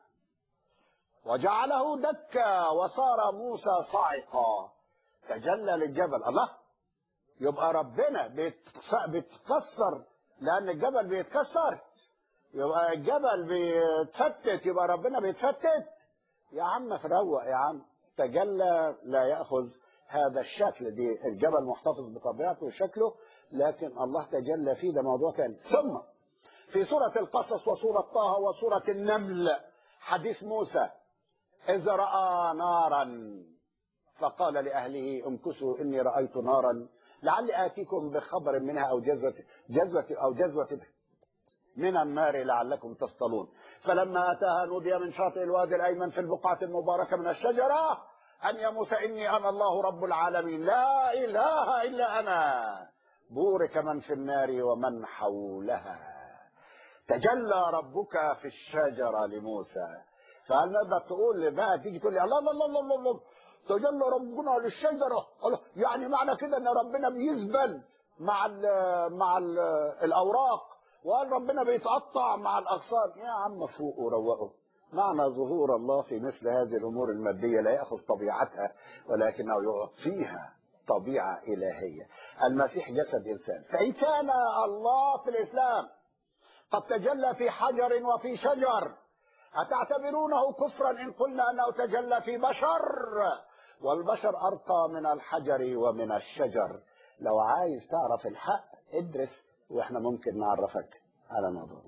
وجعله دكا وصار موسى صاعقا تجلى للجبل الله يبقى ربنا بيتكس- بيتكسر لان الجبل بيتكسر يبقى الجبل بيتفتت يبقى ربنا بيتفتت يا عم فروق يا عم تجلى لا ياخذ هذا الشكل دي الجبل محتفظ بطبيعته وشكله لكن الله تجلى فيه ده موضوع ثاني ثم في سورة القصص وسورة طه وسورة النمل حديث موسى إذ رأى نارا فقال لأهله امكثوا إني رأيت نارا لعلي آتيكم بخبر منها أو جزوة جزوة أو جزوة من النار لعلكم تصطلون فلما أتاها نودي من شاطئ الوادي الأيمن في البقعة المباركة من الشجرة أن يا موسى إني أنا الله رب العالمين لا إله إلا أنا بورك من في النار ومن حولها تجلى ربك في الشجرة لموسى فهل نقدر تقول بقى تيجي تقول لي الله الله الله الله, الله تجلى ربنا للشجرة الله يعني معنى كده ان ربنا بيزبل مع ال مع ال الاوراق وقال ربنا بيتقطع مع الاغصان يا عم فوقوا وروقوا معنى ظهور الله في مثل هذه الامور الماديه لا ياخذ طبيعتها ولكنه يعطيها طبيعه الهيه المسيح جسد انسان فان كان الله في الاسلام قد تجلى في حجر وفي شجر أتعتبرونه كفرا إن قلنا أنه تجلى في بشر والبشر أرقى من الحجر ومن الشجر لو عايز تعرف الحق ادرس وإحنا ممكن نعرفك على الموضوع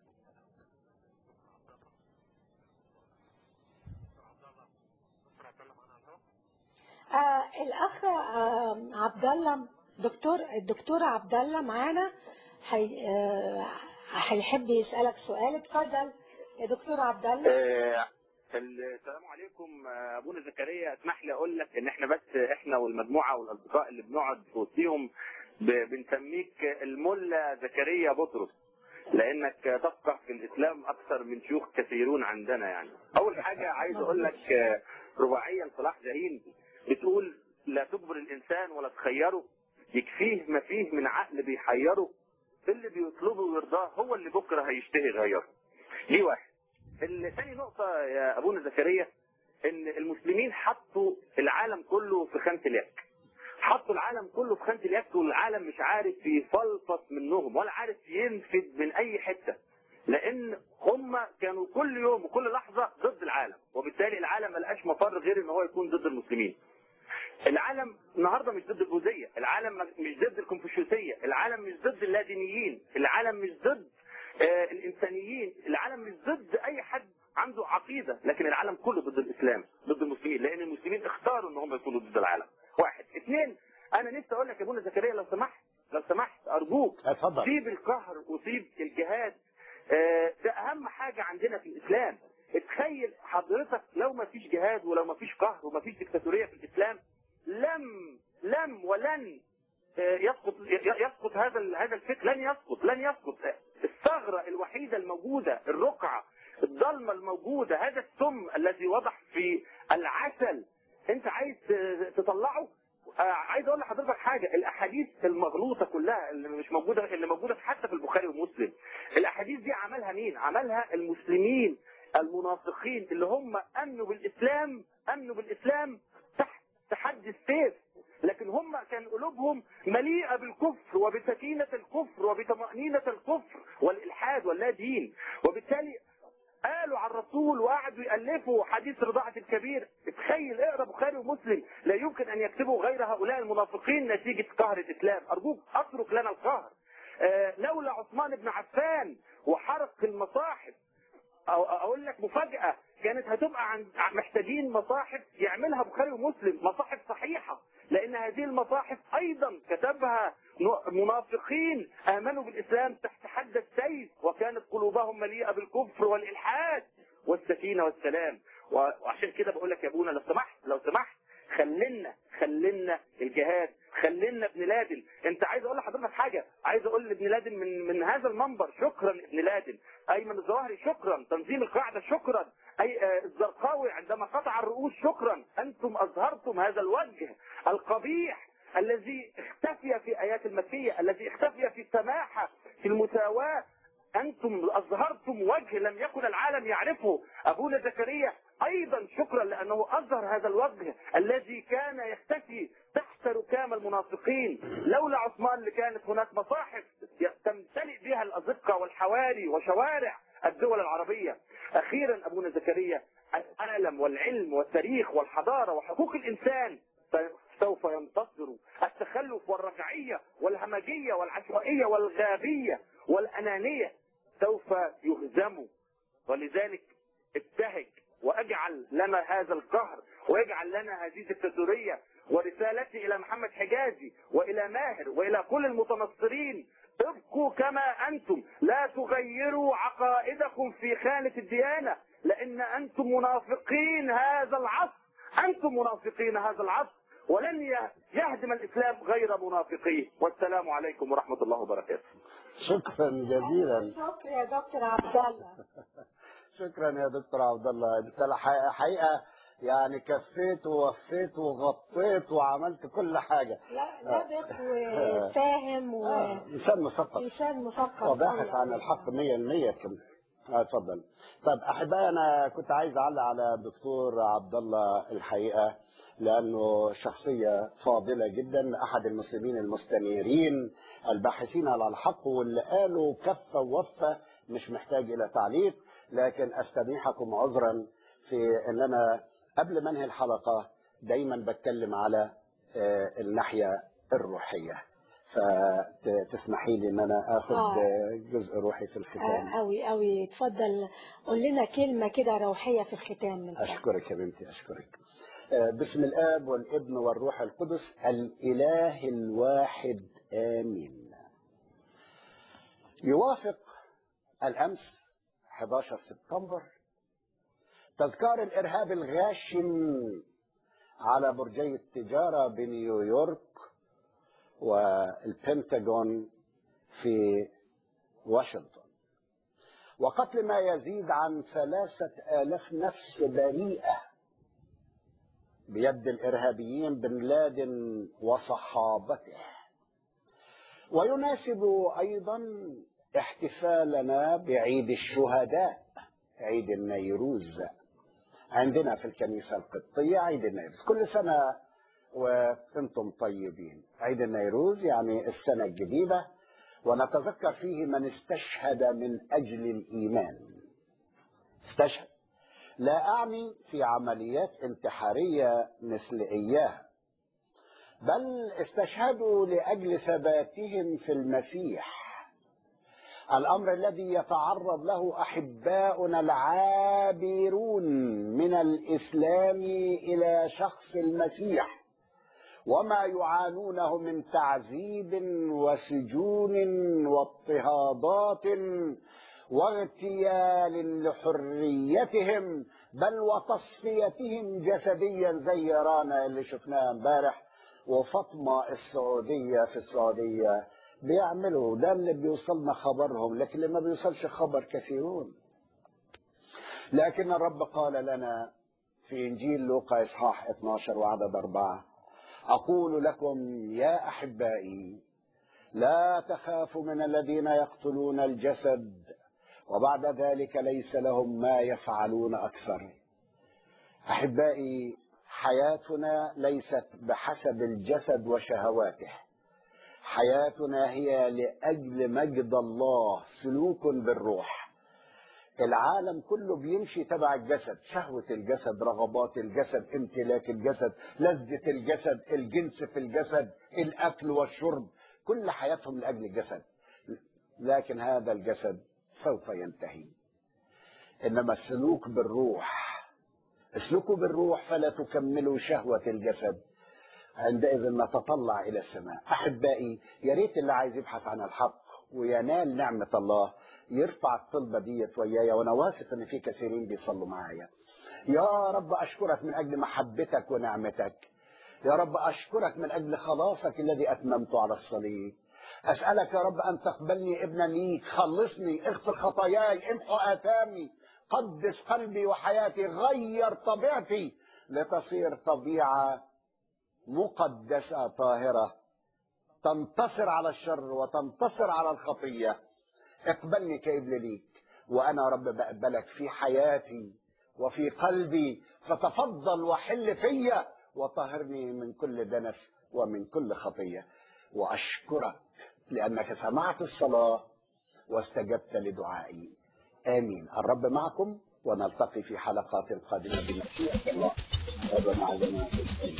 آه الاخ آه عبد الله دكتور الدكتور عبد الله معانا هي آه هيحب يسالك سؤال اتفضل يا دكتور عبد الله آه، السلام عليكم آه، ابونا زكريا اسمح لي اقول لك ان احنا بس احنا والمجموعه والاصدقاء اللي بنقعد في وسطيهم ب- بنسميك الملا زكريا بطرس لانك تفقه في الاسلام اكثر من شيوخ كثيرون عندنا يعني اول حاجه عايز اقول لك آه، رباعيا صلاح جاهين بتقول لا تجبر الانسان ولا تخيره يكفيه ما فيه من عقل بيحيره اللي بيطلبه ويرضاه هو اللي بكره هيشتهي يغيره دي واحد ثاني نقطة يا أبونا زكريا إن المسلمين حطوا العالم كله في خانة اليك حطوا العالم كله في خانة اليك والعالم مش عارف يفلفص منهم ولا عارف ينفد من أي حتة لأن هم كانوا كل يوم وكل لحظة ضد العالم وبالتالي العالم ملقاش مفر غير إن هو يكون ضد المسلمين العالم النهارده مش ضد البوذيه، العالم مش ضد الكونفوشيوسيه، العالم مش ضد اللادينيين، العالم مش ضد آه، الانسانيين، العالم مش ضد اي حد عنده عقيده، لكن العالم كله ضد الاسلام، ضد المسلمين، لان المسلمين اختاروا ان هم يكونوا ضد العالم. واحد، اثنين انا نفسي اقول لك يا ابونا زكريا لو سمحت لو سمحت ارجوك اتفضل. سيب القهر وسيب الجهاد آه، ده اهم حاجه عندنا في الاسلام. اتخيل حضرتك لو ما فيش جهاد ولو ما فيش قهر وما فيش ديكتاتوريه في الاسلام لم لم ولن آه، يسقط ي- يسقط هذا ال- هذا الفكر لن يسقط لن يسقط الثغره الوحيده الموجوده الرقعه الضلمه الموجوده هذا السم الذي وضح في العسل انت عايز ت- تطلعه آه، عايز اقول لحضرتك حاجه الاحاديث المغلوطه كلها اللي مش موجوده اللي موجوده حتى في البخاري ومسلم الاحاديث دي عملها مين عملها المسلمين المنافقين اللي هم امنوا بالاسلام امنوا بالاسلام تحت تحدي السيف لكن هم كان قلوبهم مليئة بالكفر وبسكينة الكفر وبطمأنينة الكفر والإلحاد واللا دين وبالتالي قالوا على الرسول وقعدوا يألفوا حديث رضاعة الكبير تخيل اقرا بخاري ومسلم لا يمكن ان يكتبوا غير هؤلاء المنافقين نتيجة قهر الاسلام ارجوك اترك لنا القهر آه لولا عثمان بن عفان وحرق المصاحف أو اقول لك مفاجاه كانت هتبقى عن محتاجين مصاحف يعملها بخاري ومسلم مصاحف صحيحه لان هذه المصاحف ايضا كتبها ن- منافقين امنوا بالاسلام تحت حد السيف وكانت قلوبهم مليئه بالكفر والالحاد والسكينه والسلام و- وعشان كده بقول لك يا ابونا لو سمحت لو سمحت خلينا خلينا الجهاد خلينا ابن لادن انت عايز اقول لحضرتك حاجه عايز اقول لابن لادن من من هذا المنبر شكرا ابن لادن ايمن الظواهري شكرا تنظيم القاعده شكرا اي آه، الزرقاوي عندما قطع الرؤوس شكرا انتم اظهرتم هذا الوجه القبيح الذي اختفي في ايات المكيه الذي اختفي في السماحه في المساواه انتم اظهرتم وجه لم يكن العالم يعرفه ابونا زكريا ايضا شكرا لانه اظهر هذا الوجه الذي كان يختفي تحت ركام المنافقين لولا عثمان لكانت هناك مصاحف تمتلئ بها الازقه والحواري وشوارع الدول العربيه اخيرا ابونا زكريا العالم والعلم والتاريخ والحضاره وحقوق الانسان سوف ينتصر التخلف والرجعيه والهمجيه والعشوائيه والغابيه والانانيه سوف يهزموا ولذلك ابتهج واجعل لنا هذا القهر واجعل لنا هذه الدكتاتوريه ورسالتي الى محمد حجازي والى ماهر والى كل المتنصرين ابقوا كما انتم لا تغيروا معكم في خانة الديانة لأن أنتم منافقين هذا العصر أنتم منافقين هذا العصر ولن ي- يهدم الإسلام غير منافقين والسلام عليكم ورحمة الله وبركاته شكرا جزيلا شكرا يا دكتور عبد الله شكرا يا دكتور عبد الله انت الح- حقيقه يعني كفيت ووفيت وغطيت وعملت كل حاجه لا لابق وفاهم انسان مثقف وإنسان مثقف وباحث أوي. عن الحق 100% كم اه اتفضل طب احبائي انا كنت عايز اعلق على الدكتور عبد الله الحقيقه لانه شخصيه فاضله جدا احد المسلمين المستنيرين الباحثين على الحق واللي قالوا كفه ووفه مش محتاج الى تعليق لكن استميحكم عذرا في ان انا قبل ما انهي الحلقه دايما بتكلم على آه، الناحيه الروحيه فتسمحي لي ان انا اخذ آه. آه، جزء روحي في الختام آه، أوي أوي اتفضل قول لنا كلمة كده روحية في الختام من فضلك. أشكرك يا بنتي أشكرك آه، باسم الآب والابن والروح القدس الإله الواحد آمين يوافق الأمس 11 سبتمبر تذكار الإرهاب الغاشم على برجي التجارة بنيويورك والبنتاغون في واشنطن وقتل ما يزيد عن ثلاثة آلاف نفس بريئة بيد الإرهابيين بن لادن وصحابته ويناسب أيضا احتفالنا بعيد الشهداء عيد النيروز عندنا في الكنيسة القبطية عيد النيروز كل سنة وانتم طيبين عيد النيروز يعني السنة الجديدة ونتذكر فيه من استشهد من أجل الإيمان استشهد لا أعني في عمليات انتحارية مثل إياها بل استشهدوا لأجل ثباتهم في المسيح الأمر الذي يتعرض له أحباؤنا العابرون من الإسلام إلى شخص المسيح وما يعانونه من تعذيب وسجون واضطهادات واغتيال لحريتهم بل وتصفيتهم جسديا زي رانا اللي شفناها امبارح وفاطمة السعودية في السعودية بيعملوا ده اللي بيوصلنا خبرهم لكن اللي ما بيوصلش خبر كثيرون لكن الرب قال لنا في إنجيل لوقا إصحاح 12 وعدد أربعة أقول لكم يا أحبائي لا تخافوا من الذين يقتلون الجسد وبعد ذلك ليس لهم ما يفعلون أكثر أحبائي حياتنا ليست بحسب الجسد وشهواته حياتنا هي لأجل مجد الله سلوك بالروح العالم كله بيمشي تبع الجسد شهوة الجسد رغبات الجسد امتلاك الجسد لذة الجسد الجنس في الجسد الأكل والشرب كل حياتهم لأجل الجسد لكن هذا الجسد سوف ينتهي إنما السلوك بالروح اسلكوا بالروح فلا تكملوا شهوة الجسد عندئذ نتطلع إلى السماء أحبائي يا ريت اللي عايز يبحث عن الحق وينال نعمة الله يرفع الطلبة ديت ويايا وأنا واثق إن في كثيرين بيصلوا معايا يا رب أشكرك من أجل محبتك ونعمتك يا رب أشكرك من أجل خلاصك الذي أتممته على الصليب أسألك يا رب أن تقبلني ابنا ليك خلصني اغفر خطاياي امحو آثامي قدس قلبي وحياتي غير طبيعتي لتصير طبيعة مقدسة طاهرة تنتصر على الشر وتنتصر على الخطية اقبلني كابن ليك وأنا رب بقبلك في حياتي وفي قلبي فتفضل وحل فيا وطهرني من كل دنس ومن كل خطية وأشكرك لأنك سمعت الصلاة واستجبت لدعائي آمين الرب معكم ونلتقي في حلقات قادمة بمشيئة الله رب مع جميعكم